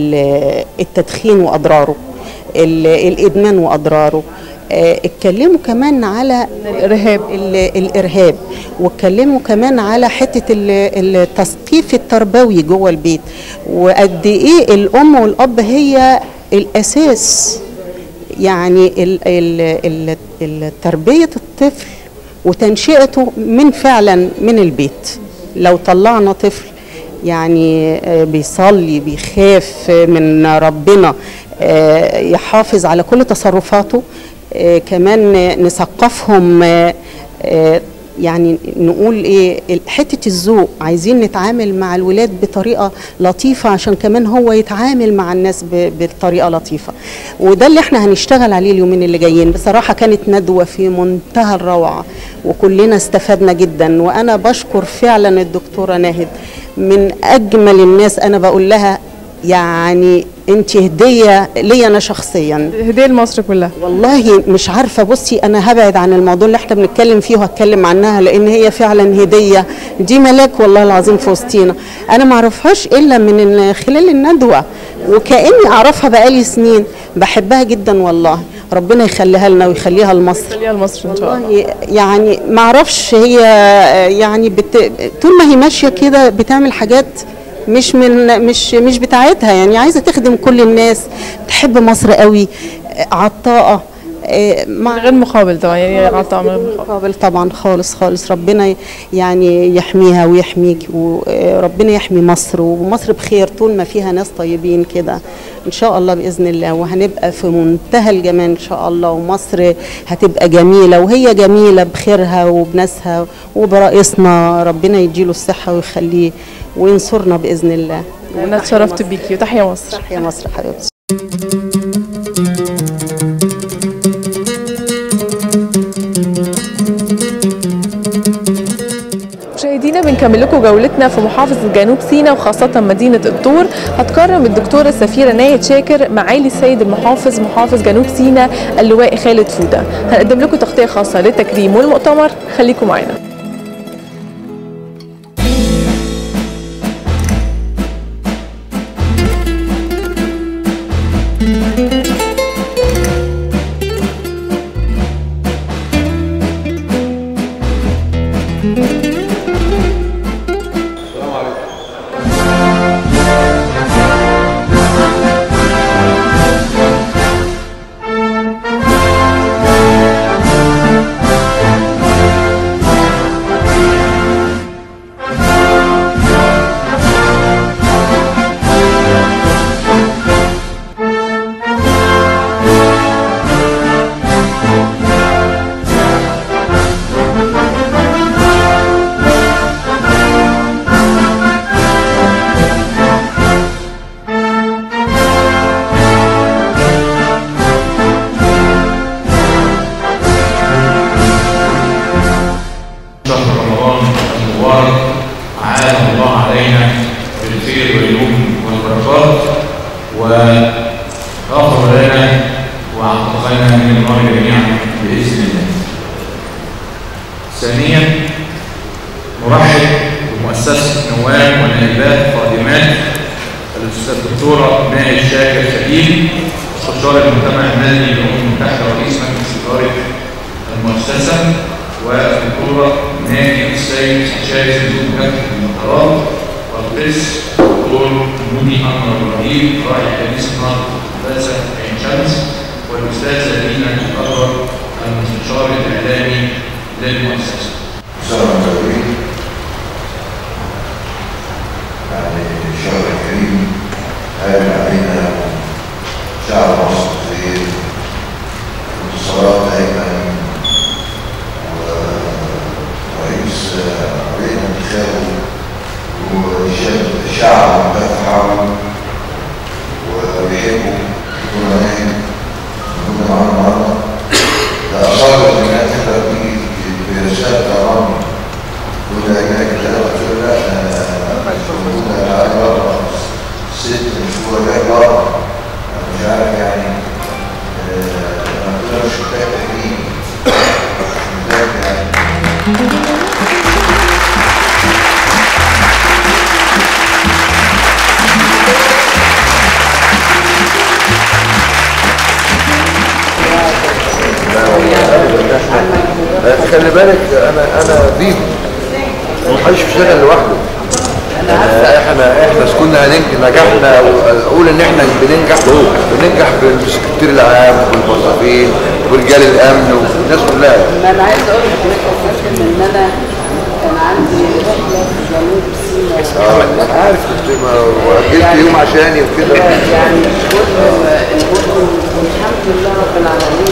ال- التدخين وأضراره ال- الإدمان وأضراره آه، اتكلموا كمان على الارهاب الارهاب واتكلموا كمان على حته ال- التثقيف التربوي جوه البيت وقد ايه الام والاب هي الاساس يعني ال ال ال تربيه الطفل وتنشئته من فعلا من البيت لو طلعنا طفل يعني آه، بيصلي بيخاف من ربنا آه، يحافظ على كل تصرفاته آه، كمان نثقفهم آه، آه، يعني نقول ايه ال- حته الذوق عايزين نتعامل مع الولاد بطريقه لطيفه عشان كمان هو يتعامل مع الناس ب- بطريقه لطيفه وده اللي احنا هنشتغل عليه اليومين اللي جايين بصراحه كانت ندوه في منتهى الروعه وكلنا استفدنا جدا وانا بشكر فعلا الدكتوره ناهد من اجمل الناس انا بقول لها يعني انت هديه لي انا شخصيا هديه لمصر كلها والله مش عارفه بصي انا هبعد عن الموضوع اللي احنا بنتكلم فيه وهتكلم عنها لان هي فعلا هديه دي ملاك والله العظيم في وسطينا انا ما اعرفهاش الا من خلال الندوه وكاني اعرفها بقالي سنين بحبها جدا والله ربنا يخليها لنا ويخليها لمصر خليها لمصر ان شاء الله والله يعني ما اعرفش هي يعني بت... طول ما هي ماشيه كده بتعمل حاجات مش من مش مش بتاعتها يعني عايزه تخدم كل الناس تحب مصر قوي عطاءه من غير مقابل طبعا يعني عطاء من غير مقابل طبعا خالص خالص ربنا يعني يحميها ويحميك وربنا يحمي مصر ومصر بخير طول ما فيها ناس طيبين كده ان شاء الله باذن الله وهنبقى في منتهى الجمال ان شاء الله ومصر هتبقى جميله وهي جميله بخيرها وبناسها وبرئيسنا ربنا يديله الصحه ويخليه وينصرنا باذن الله انا اتشرفت بيكي وتحيا مصر تحيا مصر حبيبتي مشاهدينا بنكمل لكم جولتنا في محافظة جنوب سيناء وخاصة مدينة الطور هتكرم الدكتورة السفيرة ناية شاكر معالي السيد المحافظ محافظ جنوب سيناء اللواء خالد فودة هنقدم لكم تغطية خاصة للتكريم والمؤتمر خليكم معانا وأنا من الله جميعا بإذن الله. ثانيا نرحب بمؤسسة نواب ونائبات خادمات الأستاذ الدكتورة نائب شاكر خليل مستشار المجتمع المدني للأمم المتحدة ورئيس مجلس إدارة المؤسسة والدكتورة ناجي السيد شايف صندوق مكافحة المخدرات والقس الدكتور مودي أنور إبراهيم راعي كنيسة نهضة المدرسة عين شمس والأستاذة دينا الأكبر المستشار الإعلامي للمؤسسة. السلام عليكم يعني الشهر الكريم هاجم علينا شعب مصر خير انتصارات دايما ورئيس علينا انتخابه والشعب مدافعه وبيحبه كل نايم كنا معانا النهارده ده اصابت انها تقدر تيجي برسالة رامي وده هناك لا تقول لا انا موجودة على بره ست مشهورة جاي بره أنا مش عارف يعني آه، انا كده مش محتاج تحليل مش محتاج يعني خلي بالك انا انا بيهم ومحدش بيشتغل لوحده أنا احنا احنا كنا هننجح نجحنا اقول ان احنا بننجح بننجح بالسكرتير العام والموظفين ورجال الامن والناس كلها ما انا عايز اقول لحضرتك ان انا كان عندي رحله في جنوب سيناء اه انا عارف كنت ما واجلت يوم عشاني وكده يعني كل المدن والحمد لله رب العالمين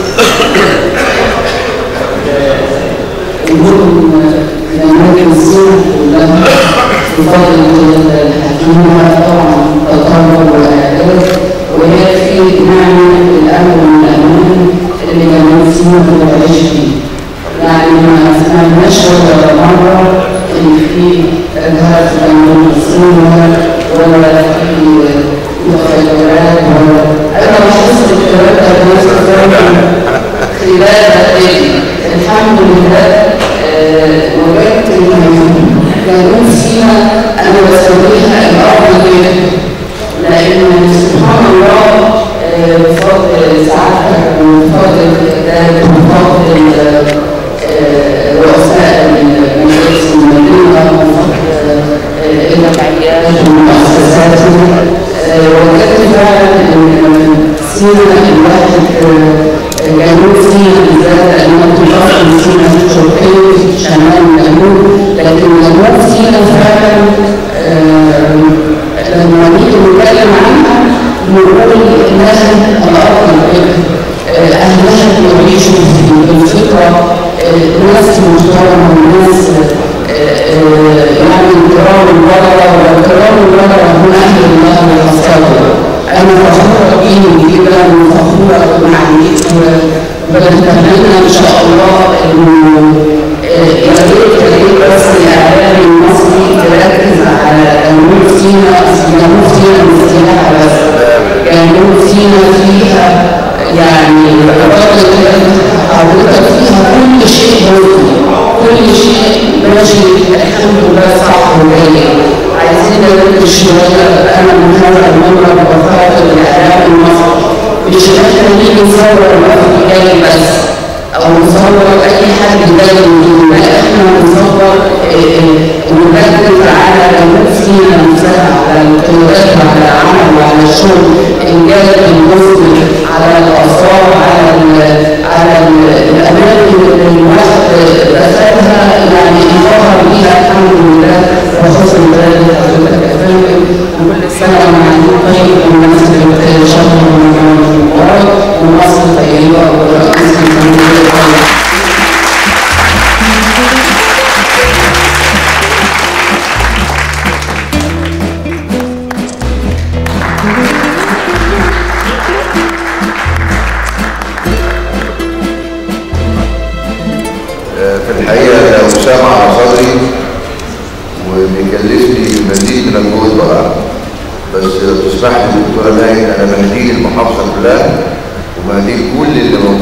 المدن الأماكن الصين كلها بفضل الحكومة طبعا تطور وإعداد وهي في نعمة الأمن والأمان اللي جنوب سيناء بتعيش فيه. يعني ما سمعناش ولا مرة إن في إرهاب في جنوب سيناء ولا في مخدرات ولا أنا لاحظت الكلام ده بنفسي خلال هذه الحمد لله وجدت ان جنوب سيناء انا بسميها الارض كده لان سبحان الله آه، بفضل سعادتك وبفضل الكتاب وبفضل آه، رؤساء مجلس المدينه وبفضل آه، الجمعيات والمؤسسات آه، وجدت فعلا ان سيناء الواحد آه، جنوب سيناء بالذات لأنها تنقسم سيناء شرقي شمال جنوب لكن جنوب سيناء فعلا آه، لما نيجي نتكلم عنها نقول إنها الأرض البيت أهلها بيعيشوا في الفطرة آه، ناس محترمة وناس آه، آه، يعني كرام البلد وكرام البلد هم أهل الله وأصحابه أنا فخورة بيهم جدا وفخورة بمعانيهم وبتمنى إن شاء الله إنه آه، يا ريت يا ريت بس الإعلام المصري يركز على جنوب سيناء أصل جنوب سيناء مش سياحة بس جنوب سيناء فيها يعني الراجل حضرتك فيها كل شيء ممكن كل شيء ماشي الحمد لله صح وجاي عايزين نرد شويه انا من هذا المنبر بخاطر الاعلام المصري مش احنا نيجي نصور الوقت جاي بس او نصور اي حد جاي من لا احنا نصور ونركز على جنوب سيناء نفسها على القيادات وعلى العمل وعلى الشغل انجاز المصري على الاثار على ال على ال- الاماكن اللي الواحد دخلها يعني انبهر بيها الحمد لله وحسن ذلك حضرتك يا فندم وكل سنه وانتم طيب بمناسبه شهر رمضان المبارك ومصر طيبه ورئيس الجمهوريه طيب آه، في الحقيقة لو سمع صدري وبيكلفني مزيد من الجهد بقى بس لو تسمح لي دكتورة نايل أنا بهديه المحافظة كلها وبهديه كل اللي موجود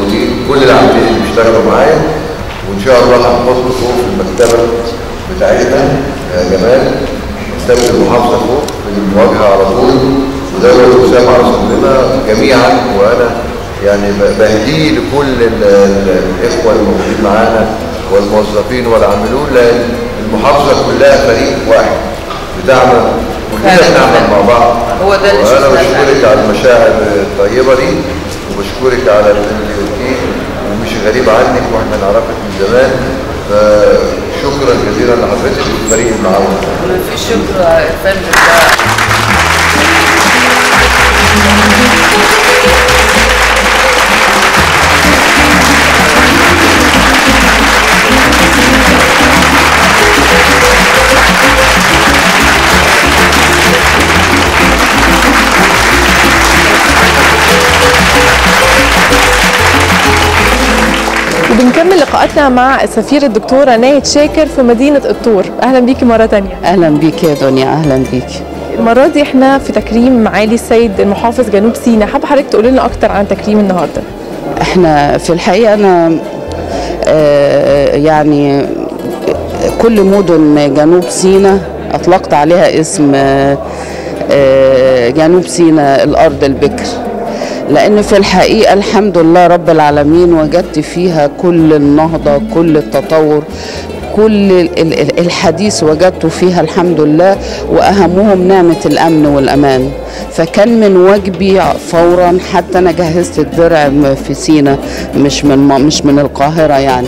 كل العاملين اللي بيشتغلوا معايا وان شاء الله هنحطه فوق في المكتبه بتاعتنا يا جمال مكتبه المحافظه فوق في المواجهه على طول ودوله اسامه على صدرنا جميعا وانا يعني ب- بهديه لكل ال- ال- الاخوه الموجودين معانا والموظفين والعاملون لان المحافظه كلها فريق واحد بتعمل كلنا بنعمل مع بعض هو ده اللي وانا شفناه بشكرك على المشاعر الطيبه دي وبشكرك على اللي قلتيه ومش غريب عنك واحنا نعرفك من زمان فشكرا جزيلا لحضرتك والفريق المعاون في شكر يا فندم ده وبنكمل لقاءاتنا مع السفيرة الدكتورة ناهد شاكر في مدينة الطور أهلا بيكي مرة تانية اهلا بيك يا دنيا اهلا بيك المرة دي احنا في تكريم معالي السيد المحافظ جنوب سيناء حابة حضرتك تقولي لنا أكتر عن تكريم النهاردة احنا في الحقيقه انا آه، يعني كل مدن جنوب سيناء اطلقت عليها اسم آه، آه، جنوب سيناء الارض البكر لان في الحقيقه الحمد لله رب العالمين وجدت فيها كل النهضه كل التطور كل ال- ال- الحديث وجدته فيها الحمد لله واهمهم نعمه الامن والامان فكان من واجبي فورا حتى انا جهزت الدرع م- في سينا مش من م- مش من القاهره يعني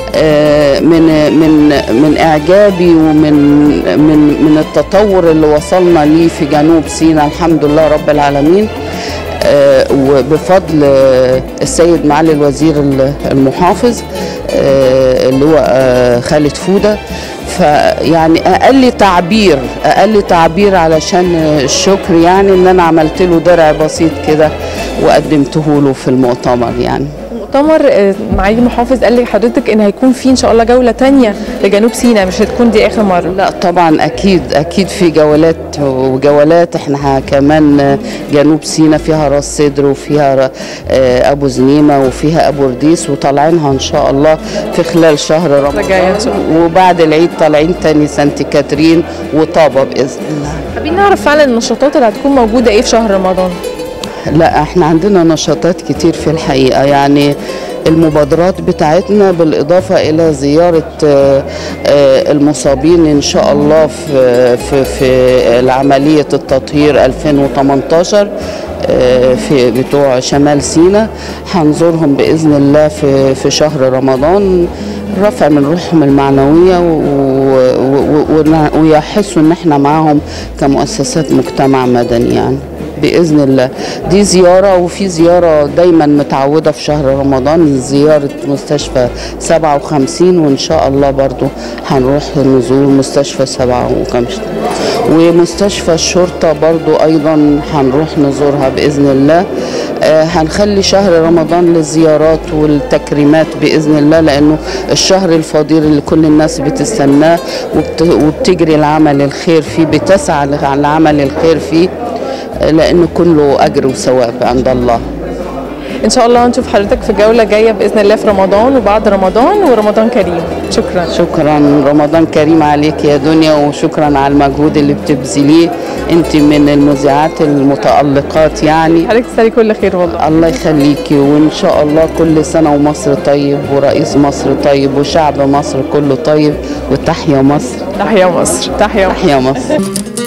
آه، من من من اعجابي ومن من من التطور اللي وصلنا ليه في جنوب سيناء الحمد لله رب العالمين آه، وبفضل آه، السيد معالي الوزير ال- المحافظ آه، اللي هو آه، خالد فودة فيعني اقل تعبير اقل تعبير علشان الشكر يعني ان انا عملت له درع بسيط كده وقدمته له في المؤتمر يعني مؤتمر آه، معالي المحافظ قال لحضرتك ان هيكون في ان شاء الله جولة تانية لجنوب سيناء مش هتكون دي اخر مرة لا طبعا اكيد اكيد في جولات وجولات احنا كمان جنوب سيناء فيها راس سدر وفيها آه، ابو زنيمه وفيها ابو رديس وطالعينها ان شاء الله في خلال شهر جاية إن شاء رمضان وبعد العيد طالعين تاني سانت كاترين وطابه باذن الله حابين نعرف فعلا النشاطات اللي هتكون موجودة ايه في شهر رمضان لا احنا عندنا نشاطات كتير في الحقيقة يعني المبادرات بتاعتنا بالإضافة إلى زيارة آه، آه، المصابين إن شاء الله في في في عملية التطهير 2018 آه، في بتوع شمال سيناء هنزورهم بإذن الله في في شهر رمضان رفع من روحهم المعنوية و- و- و- ون- ويحسوا إن احنا معاهم كمؤسسات مجتمع مدني يعني باذن الله دي زياره وفي زياره دايما متعوده في شهر رمضان زياره مستشفى 57 وان شاء الله برضو هنروح نزور مستشفى 57 ومستشفى الشرطه برضو ايضا هنروح نزورها باذن الله آه، هنخلي شهر رمضان للزيارات والتكريمات باذن الله لانه الشهر الفضيل اللي كل الناس بتستناه وبت- وبتجري العمل الخير فيه بتسعى لعمل الخير فيه لأنه كله أجر وثواب عند الله ان شاء الله نشوف حضرتك في جولة جاية باذن الله في رمضان وبعد رمضان ورمضان كريم شكرا شكرا رمضان كريم عليك يا دنيا وشكرا على المجهود اللي بتبذليه انت من المذيعات المتألقات يعني حضرتك تسالي كل خير والله الله يخليكي وان شاء الله كل سنة ومصر طيب ورئيس مصر طيب وشعب مصر كله طيب وتحيا مصر تحيا مصر تحيا تحيا مصر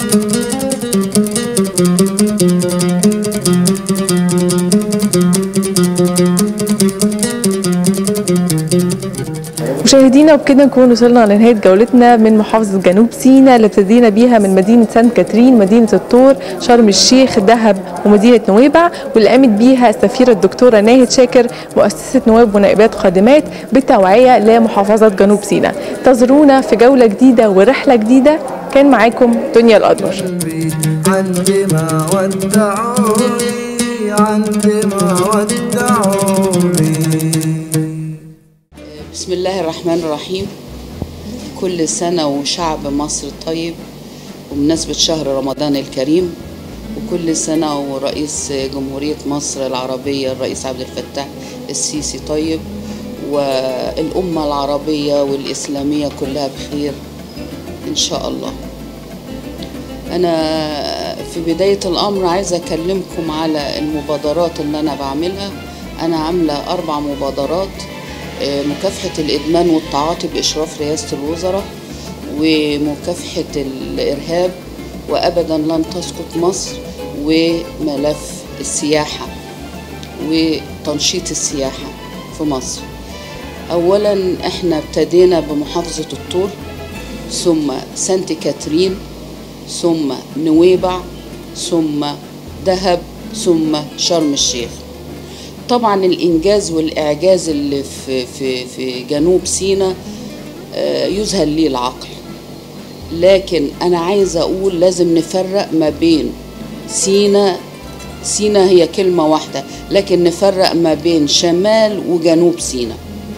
مشاهدينا وبكده نكون وصلنا لنهايه جولتنا من محافظه جنوب سيناء اللي ابتدينا بيها من مدينه سانت كاترين مدينه الطور شرم الشيخ دهب ومدينه نويبع واللي قامت بيها السفيره الدكتوره ناهد شاكر مؤسسه نواب ونائبات قادمات بالتوعيه لمحافظه جنوب سيناء انتظرونا في جوله جديده ورحله جديده كان معاكم دنيا الادور عندما ودعوني عندما ودعوني بسم الله الرحمن الرحيم كل سنة وشعب مصر طيب وبمناسبة شهر رمضان الكريم وكل سنة ورئيس جمهورية مصر العربية الرئيس عبد الفتاح السيسي طيب والأمة العربية والإسلامية كلها بخير إن شاء الله أنا في بداية الأمر عايزة أكلمكم على المبادرات اللي أنا بعملها أنا عاملة أربع مبادرات آه، مكافحة الإدمان والتعاطي بإشراف رئاسة الوزراء ومكافحة الإرهاب وأبدا لن تسقط مصر وملف السياحة وتنشيط السياحة في مصر أولا احنا ابتدينا بمحافظة الطور ثم سانت كاترين ثم نويبع ثم دهب ثم شرم الشيخ طبعا الإنجاز والإعجاز اللي في, في, في جنوب سيناء آه، يذهل ليه العقل لكن أنا عايزة أقول لازم نفرق ما بين سينا سينا هي كلمة واحدة لكن نفرق ما بين شمال وجنوب سينا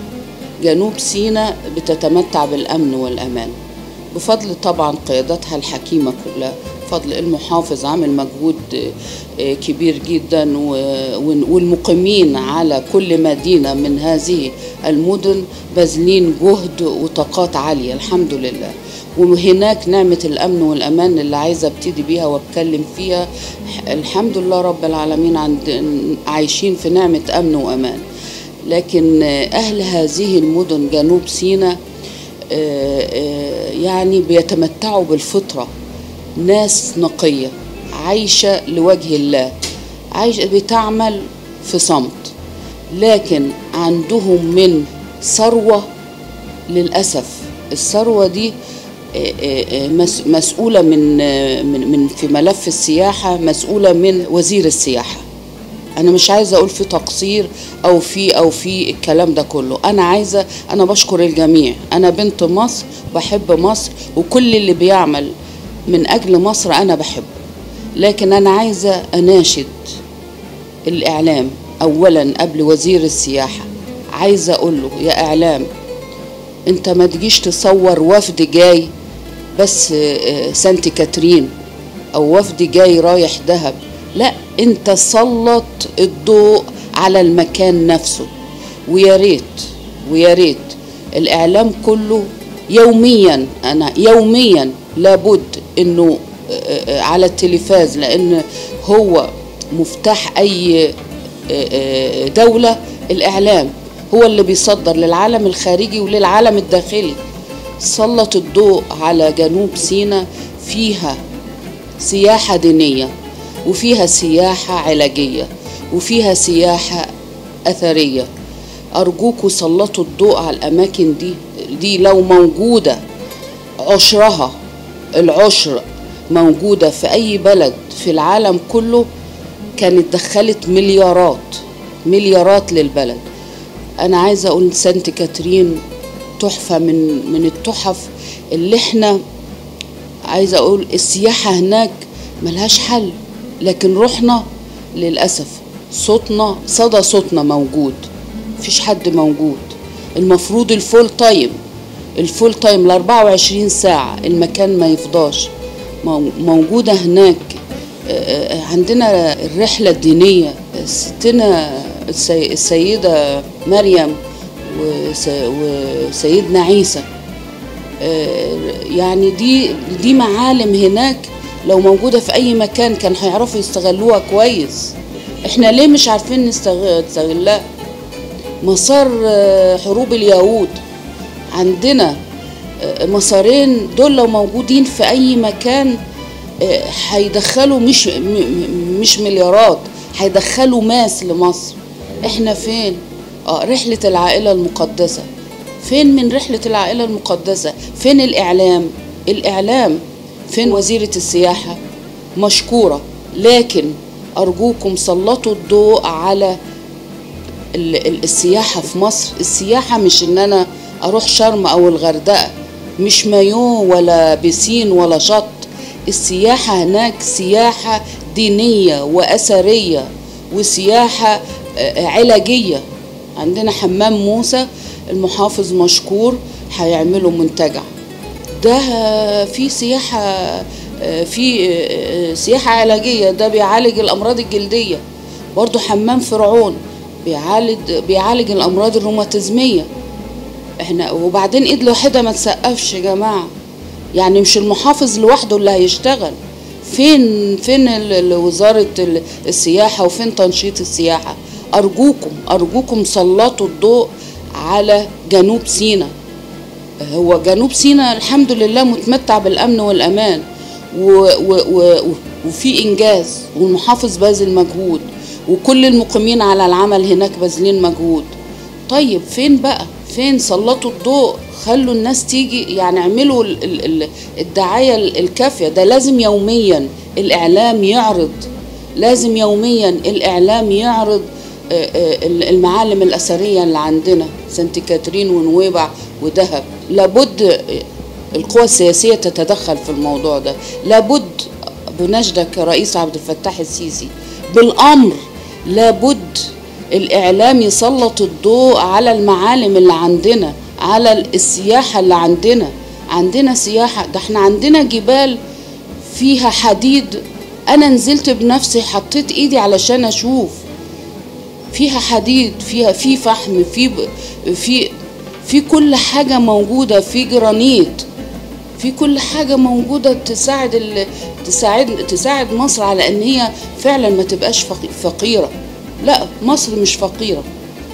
جنوب سينا بتتمتع بالأمن والأمان بفضل طبعا قيادتها الحكيمة كلها بفضل المحافظ عامل مجهود آه، كبير جدا و- والمقيمين على كل مدينة من هذه المدن باذلين جهد وطاقات عالية الحمد لله وهناك نعمة الأمن والأمان اللي عايزة ابتدي بيها واتكلم فيها الحمد لله رب العالمين عند عايشين في نعمة أمن وأمان لكن آه، أهل هذه المدن جنوب سيناء آه، آه، يعني بيتمتعوا بالفطرة ناس نقية عايشة لوجه الله عايشة بتعمل في صمت لكن عندهم من ثروة للأسف الثروة دي آه، آه، آه، مس- مسؤولة من آه، من من في ملف السياحة مسؤولة من وزير السياحة انا مش عايزه اقول في تقصير او في او في الكلام ده كله انا عايزه انا بشكر الجميع انا بنت مصر بحب مصر وكل اللي بيعمل من اجل مصر انا بحبه لكن انا عايزه اناشد الاعلام اولا قبل وزير السياحه عايزه اقول له يا اعلام انت ما تجيش تصور وفد جاي بس آه، سانت كاترين او وفد جاي رايح دهب لا انت سلط الضوء على المكان نفسه ويا ريت ويا ريت الاعلام كله يوميا انا يوميا لابد انه آه، آه، على التلفاز لان هو مفتاح اي آه، آه، دوله الاعلام هو اللي بيصدر للعالم الخارجي وللعالم الداخلي سلط الضوء على جنوب سيناء فيها سياحة دينية وفيها سياحة علاجية وفيها سياحة أثرية أرجوكوا سلطوا الضوء على الأماكن دي دي لو موجودة عشرها العشر موجودة في أي بلد في العالم كله كانت دخلت مليارات مليارات للبلد أنا عايزة أقول سانت كاترين تحفة من من التحف اللي احنا عايزة أقول السياحة هناك ملهاش حل لكن رحنا للأسف صوتنا صدى صوتنا موجود مفيش حد موجود المفروض الفول تايم الفول تايم ال 24 ساعة المكان ما يفضاش مو- موجودة هناك آه، آه، عندنا الرحلة الدينية ستنا السي- السيدة مريم وس- وسيدنا عيسى آه، يعني دي دي معالم هناك لو موجودة في أي مكان كان هيعرفوا يستغلوها كويس احنا ليه مش عارفين نستغ- نستغلها مسار آه، حروب اليهود عندنا آه، مسارين دول لو موجودين في أي مكان آه، هيدخلوا مش م- م- مش مليارات هيدخلوا ماس لمصر احنا فين اه رحلة العائلة المقدسة فين من رحلة العائلة المقدسة فين الإعلام الإعلام فين وزيرة السياحة مشكورة لكن أرجوكم سلطوا الضوء على ال- ال- السياحة في مصر السياحة مش إن أنا أروح شرم أو الغردقة مش مايو ولا بسين ولا شط السياحة هناك سياحة دينية وأثرية وسياحة آه، علاجية عندنا حمام موسى المحافظ مشكور هيعملوا منتجع ده آه، في سياحة آه، في آه، سياحة علاجية ده بيعالج الأمراض الجلدية برضو حمام فرعون بيعالج بيعالج الامراض الروماتيزميه احنا وبعدين ايد لوحدها ما تسقفش يا جماعه يعني مش المحافظ لوحده اللي هيشتغل فين فين ال- ال- وزاره ال- السياحه وفين تنشيط السياحه ارجوكم ارجوكم سلطوا الضوء على جنوب سيناء هو جنوب سيناء الحمد لله متمتع بالامن والامان و و و وفي انجاز والمحافظ باذل مجهود وكل المقيمين على العمل هناك باذلين مجهود طيب فين بقى فين سلطوا الضوء خلوا الناس تيجي يعني اعملوا ال- ال- ال- الدعايه ال- الكافيه ده لازم يوميا الاعلام يعرض لازم يوميا الاعلام يعرض آه، آه، المعالم الاثريه اللي عندنا سانت كاترين ونويبع ودهب لابد آه، القوى السياسيه تتدخل في الموضوع ده لابد بنشدك رئيس عبد الفتاح السيسي بالامر لابد الاعلام يسلط الضوء على المعالم اللي عندنا على السياحه اللي عندنا عندنا سياحه ده احنا عندنا جبال فيها حديد انا نزلت بنفسي حطيت ايدي علشان اشوف فيها حديد فيها في فحم في ب- في في كل حاجه موجوده في جرانيت في كل حاجه موجوده تساعد ال... تساعد تساعد مصر على ان هي فعلا ما تبقاش فقي- فقيره لا مصر مش فقيره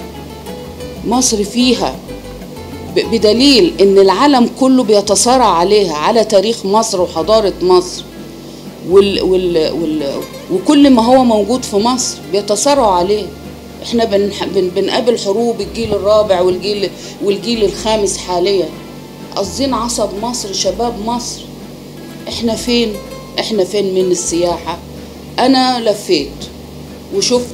مصر فيها ب- بدليل ان العالم كله بيتصارع عليها على تاريخ مصر وحضاره مصر وال وال وال وكل ما هو موجود في مصر بيتصارعوا عليه احنا بن بن بنقابل حروب الجيل الرابع والجيل والجيل الخامس حاليا قاصدين عصب مصر شباب مصر احنا فين احنا فين من السياحة انا لفيت وشفت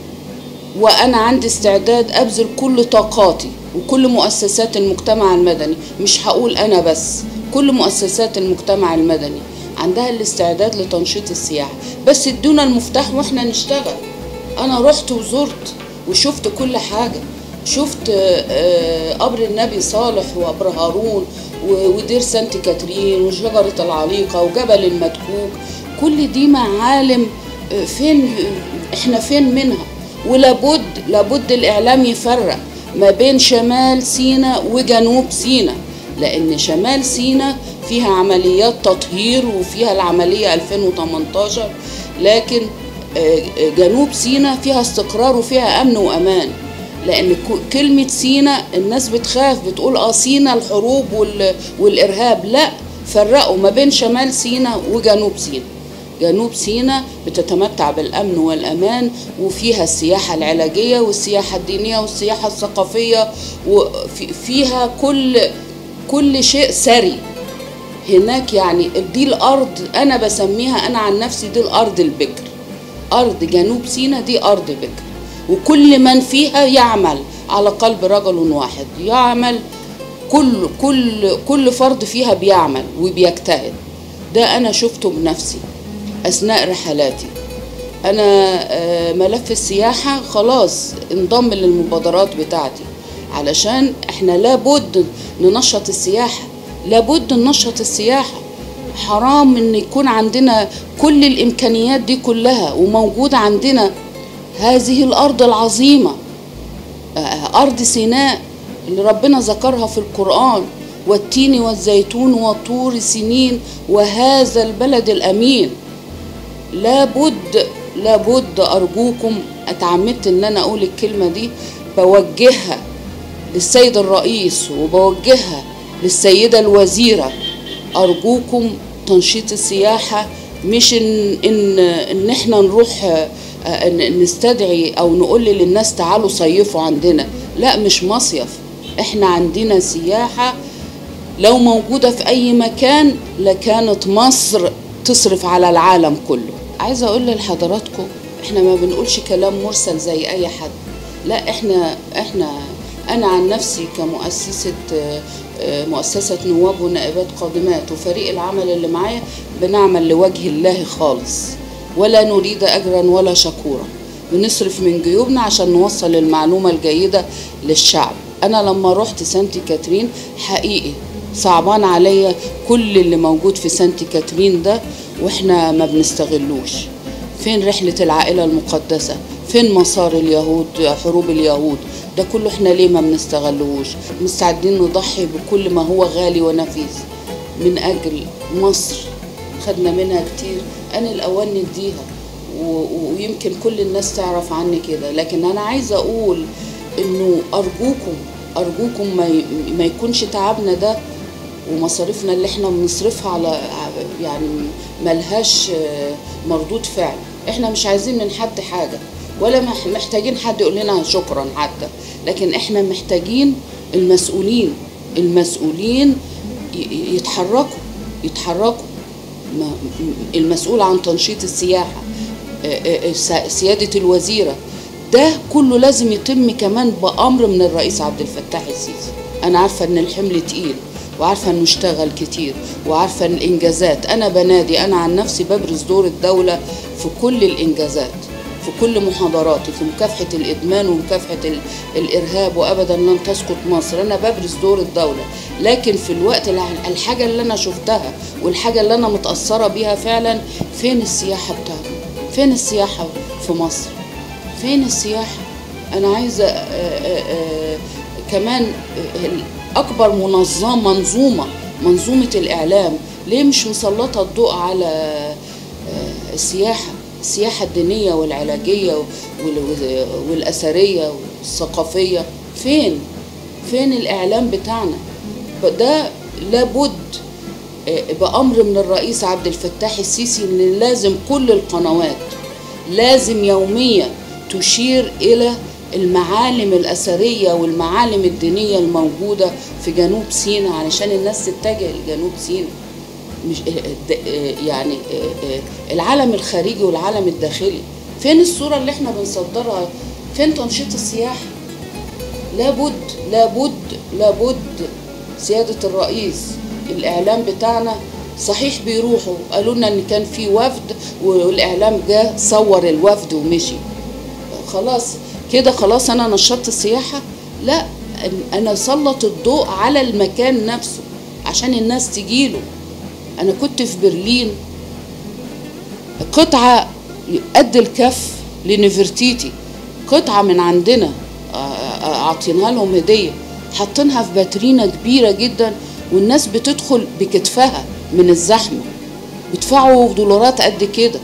وانا عندي استعداد ابذل كل طاقاتي وكل مؤسسات المجتمع المدني مش هقول انا بس كل مؤسسات المجتمع المدني عندها الاستعداد لتنشيط السياحة بس ادونا المفتاح واحنا نشتغل انا رحت وزرت وشفت كل حاجة شفت آه، آه، قبر النبي صالح وقبر هارون و- ودير سانت كاترين وشجرة العليقة وجبل المدكوك كل دي معالم آه، فين احنا فين منها ولابد لابد الاعلام يفرق ما بين شمال سيناء وجنوب سيناء لان شمال سيناء فيها عمليات تطهير وفيها العمليه 2018 لكن آه، آه، جنوب سيناء فيها استقرار وفيها امن وامان لان ك- كلمه سيناء الناس بتخاف بتقول اه سيناء الحروب وال- والارهاب لا فرقوا ما بين شمال سيناء وجنوب سيناء جنوب سيناء بتتمتع بالامن والامان وفيها السياحه العلاجيه والسياحه الدينيه والسياحه الثقافيه وفيها كل كل شيء ثري هناك يعني دي الارض انا بسميها انا عن نفسي دي الارض البكر ارض جنوب سيناء دي ارض بكر وكل من فيها يعمل على قلب رجل واحد يعمل كل كل كل فرد فيها بيعمل وبيجتهد ده انا شفته بنفسي اثناء رحلاتي انا آه، ملف السياحه خلاص انضم للمبادرات بتاعتي علشان احنا لابد ننشط السياحه لابد ننشط السياحه حرام ان يكون عندنا كل الامكانيات دي كلها وموجود عندنا هذه الارض العظيمه آه، ارض سيناء اللي ربنا ذكرها في القران والتين والزيتون والطور سنين وهذا البلد الامين لابد لابد ارجوكم اتعمدت ان انا اقول الكلمه دي بوجهها للسيد الرئيس وبوجهها للسيده الوزيره ارجوكم تنشيط السياحه مش ان ان ان احنا نروح آه، آه، ن- نستدعي او نقول للناس تعالوا صيفوا عندنا لا مش مصيف احنا عندنا سياحه لو موجودة في أي مكان لكانت مصر تصرف على العالم كله عايزة أقول لحضراتكم إحنا ما بنقولش كلام مرسل زي أي حد لا إحنا إحنا أنا عن نفسي كمؤسسة آه، آه، مؤسسة نواب ونائبات قادمات وفريق العمل اللي معايا بنعمل لوجه الله خالص ولا نريد أجرا ولا شكورا بنصرف من جيوبنا عشان نوصل المعلومة الجيدة للشعب أنا لما رحت سانت كاترين حقيقي صعبان عليا كل اللي موجود في سانت كاترين ده واحنا ما بنستغلوش فين رحلة العائلة المقدسة فين مسار اليهود حروب اليهود ده كله احنا ليه ما بنستغلوش مستعدين نضحي بكل ما هو غالي ونفيس من أجل مصر خدنا منها كتير أنا الأوان نديها و- ويمكن كل الناس تعرف عني كده لكن أنا عايزة أقول إنه أرجوكم أرجوكم ما, ي- ما يكونش تعبنا ده ومصاريفنا اللي احنا بنصرفها على يعني ملهاش آه، مردود فعل احنا مش عايزين من حد حاجة ولا مح- محتاجين حد يقول لنا شكرا حتى لكن احنا محتاجين المسؤولين المسؤولين ي- يتحركوا يتحركوا ما- المسؤول عن تنشيط السياحة آه، آه، آه، سيادة الوزيرة ده كله لازم يتم كمان بأمر من الرئيس عبد الفتاح السيسي أنا عارفة إن الحمل تقيل وعارفة إنه اشتغل كتير وعارفة إن الإنجازات أنا بنادي أنا عن نفسي ببرز دور الدولة في كل الإنجازات في كل محاضراتي في مكافحة الإدمان ومكافحة ال- الإرهاب وأبدا لن تسقط مصر أنا ببرز دور الدولة لكن في الوقت الع- الحاجة اللي أنا شفتها والحاجة اللي أنا متأثرة بيها فعلا فين السياحة بتاعتنا فين السياحة في مصر فين السياحة أنا عايزة آه، آه، آه، كمان آه، أكبر منظمة منظومة منظومة الإعلام ليه مش مسلطة الضوء على آه، السياحة السياحة الدينية والعلاجية وال- والأثرية والثقافية فين فين الإعلام بتاعنا ده لابد آه، بأمر من الرئيس عبد الفتاح السيسي إن لازم كل القنوات لازم يوميا تشير إلى المعالم الأثرية والمعالم الدينية الموجودة في جنوب سيناء علشان الناس تتجه لجنوب سيناء مش د- يعني العالم الخارجي والعالم الداخلي فين الصورة اللي احنا بنصدرها فين تنشيط السياحة لابد لابد لابد سيادة الرئيس الإعلام بتاعنا صحيح بيروحوا قالوا لنا إن كان في وفد والإعلام جه صور الوفد ومشي خلاص كده خلاص أنا نشطت السياحة لا أنا سلط الضوء على المكان نفسه عشان الناس تجيله أنا كنت في برلين قطعة قد الكف لنفرتيتي قطعة من عندنا عاطينها لهم هدية حاطينها في باترينا كبيرة جدا والناس بتدخل بكتفها من الزحمة بيدفعوا دولارات قد كده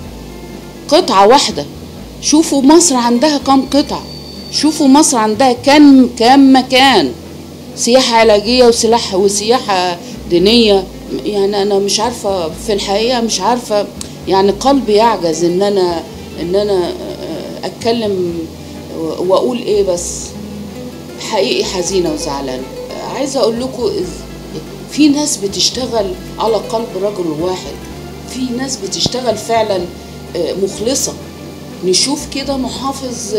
قطعة واحدة شوفوا مصر عندها كم قطعة شوفوا مصر عندها كم كم مكان سياحة علاجية وسلاح وسياحة دينية يعني أنا مش عارفة في الحقيقة مش عارفة يعني قلبي يعجز إن أنا إن أنا أتكلم وأقول إيه بس حقيقي حزينة وزعلانة عايزة أقول لكم في ناس بتشتغل على قلب رجل واحد في ناس بتشتغل فعلا مخلصة نشوف كده محافظ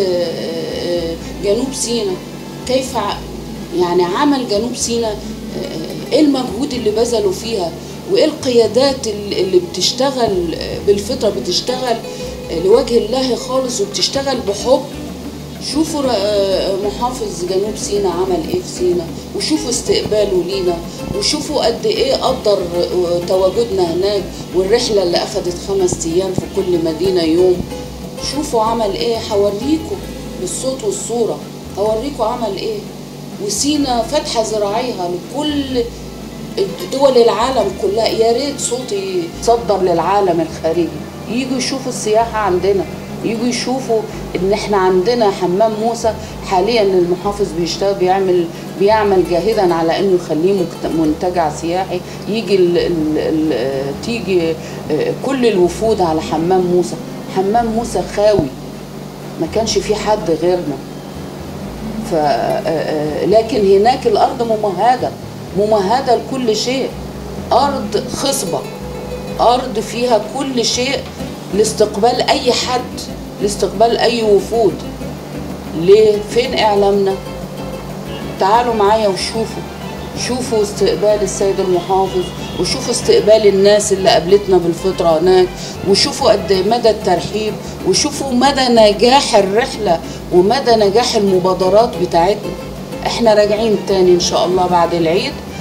جنوب سيناء كيف يعني عمل جنوب سيناء ايه المجهود اللي بذلوا فيها وايه القيادات اللي بتشتغل بالفطره بتشتغل لوجه الله خالص وبتشتغل بحب شوفوا محافظ جنوب سيناء عمل ايه في سيناء وشوفوا استقباله لينا وشوفوا قد ايه قدر تواجدنا هناك والرحله اللي اخذت خمس ايام في كل مدينه يوم شوفوا عمل ايه هوريكم بالصوت والصوره هوريكم عمل ايه وسينا فاتحه ذراعيها لكل دول العالم كلها يا ريت صوتي يصدر للعالم الخارجي يجوا يشوفوا السياحه عندنا يجوا يشوفوا ان احنا عندنا حمام موسى حاليا المحافظ بيشتغل بيعمل بيعمل جاهدا على انه يخليه منتجع سياحي يجي ال ال ال تيجي كل الوفود على حمام موسى حمام موسى خاوي ما كانش في حد غيرنا ف لكن هناك الارض ممهده ممهده لكل شيء ارض خصبه ارض فيها كل شيء لاستقبال اي حد لاستقبال اي وفود ليه فين اعلامنا تعالوا معايا وشوفوا شوفوا استقبال السيد المحافظ وشوفوا استقبال الناس اللي قابلتنا بالفطرة هناك وشوفوا قد مدى الترحيب وشوفوا مدى نجاح الرحلة ومدى نجاح المبادرات بتاعتنا احنا راجعين تاني ان شاء الله بعد العيد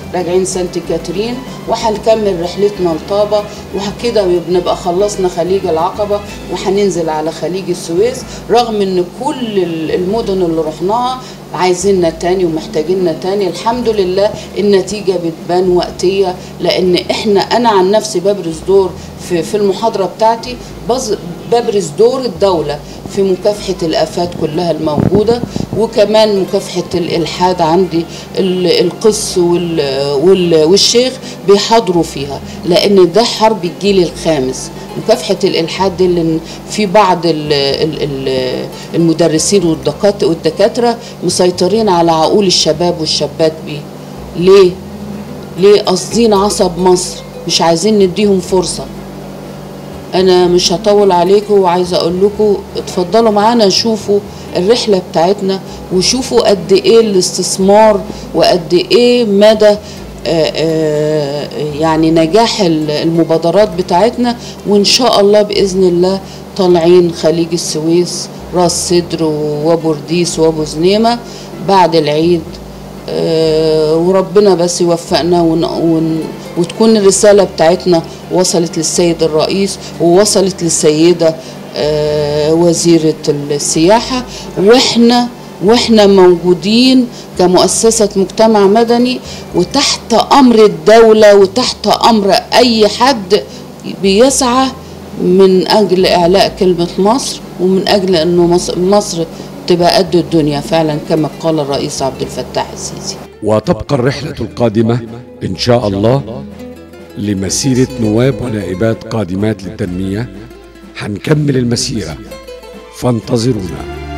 راجعين سانت كاترين وهنكمل رحلتنا لطابة وكده بنبقى خلصنا خليج العقبة وهننزل على خليج السويس رغم ان كل المدن اللي رحناها عايزيننا تاني ومحتاجيننا تاني الحمد لله النتيجة بتبان وقتية لأن إحنا أنا عن نفسي ببرز دور في, في المحاضرة بتاعتي بز- ببرز دور الدولة في مكافحة الآفات كلها الموجودة وكمان مكافحة الإلحاد عندي ال- القس وال- وال- والشيخ بيحاضروا فيها لأن ده حرب الجيل الخامس مكافحة الإلحاد دي اللي في بعض ال- ال- ال- المدرسين والدكات- والدكاترة مسيطرين على عقول الشباب والشابات بيه ليه؟ ليه قاصدين عصب مصر مش عايزين نديهم فرصة انا مش هطول عليكم وعايزه اقول لكم اتفضلوا معانا شوفوا الرحله بتاعتنا وشوفوا قد ايه الاستثمار وقد ايه مدى آه، آه، يعني نجاح ال- المبادرات بتاعتنا وان شاء الله باذن الله طالعين خليج السويس راس سدر وبورديس وابو زنيمه بعد العيد آه، وربنا بس يوفقنا ون... ون... وتكون الرسالة بتاعتنا وصلت للسيد الرئيس ووصلت للسيدة آه، وزيرة السياحة واحنا واحنا موجودين كمؤسسة مجتمع مدني وتحت أمر الدولة وتحت أمر أي حد بيسعى من أجل إعلاء كلمة مصر ومن أجل أنه مصر, مصر تبقى قد الدنيا فعلا كما قال الرئيس عبد الفتاح السيسي وتبقى الرحلة القادمة إن شاء الله لمسيرة نواب ونائبات قادمات للتنمية هنكمل المسيرة فانتظرونا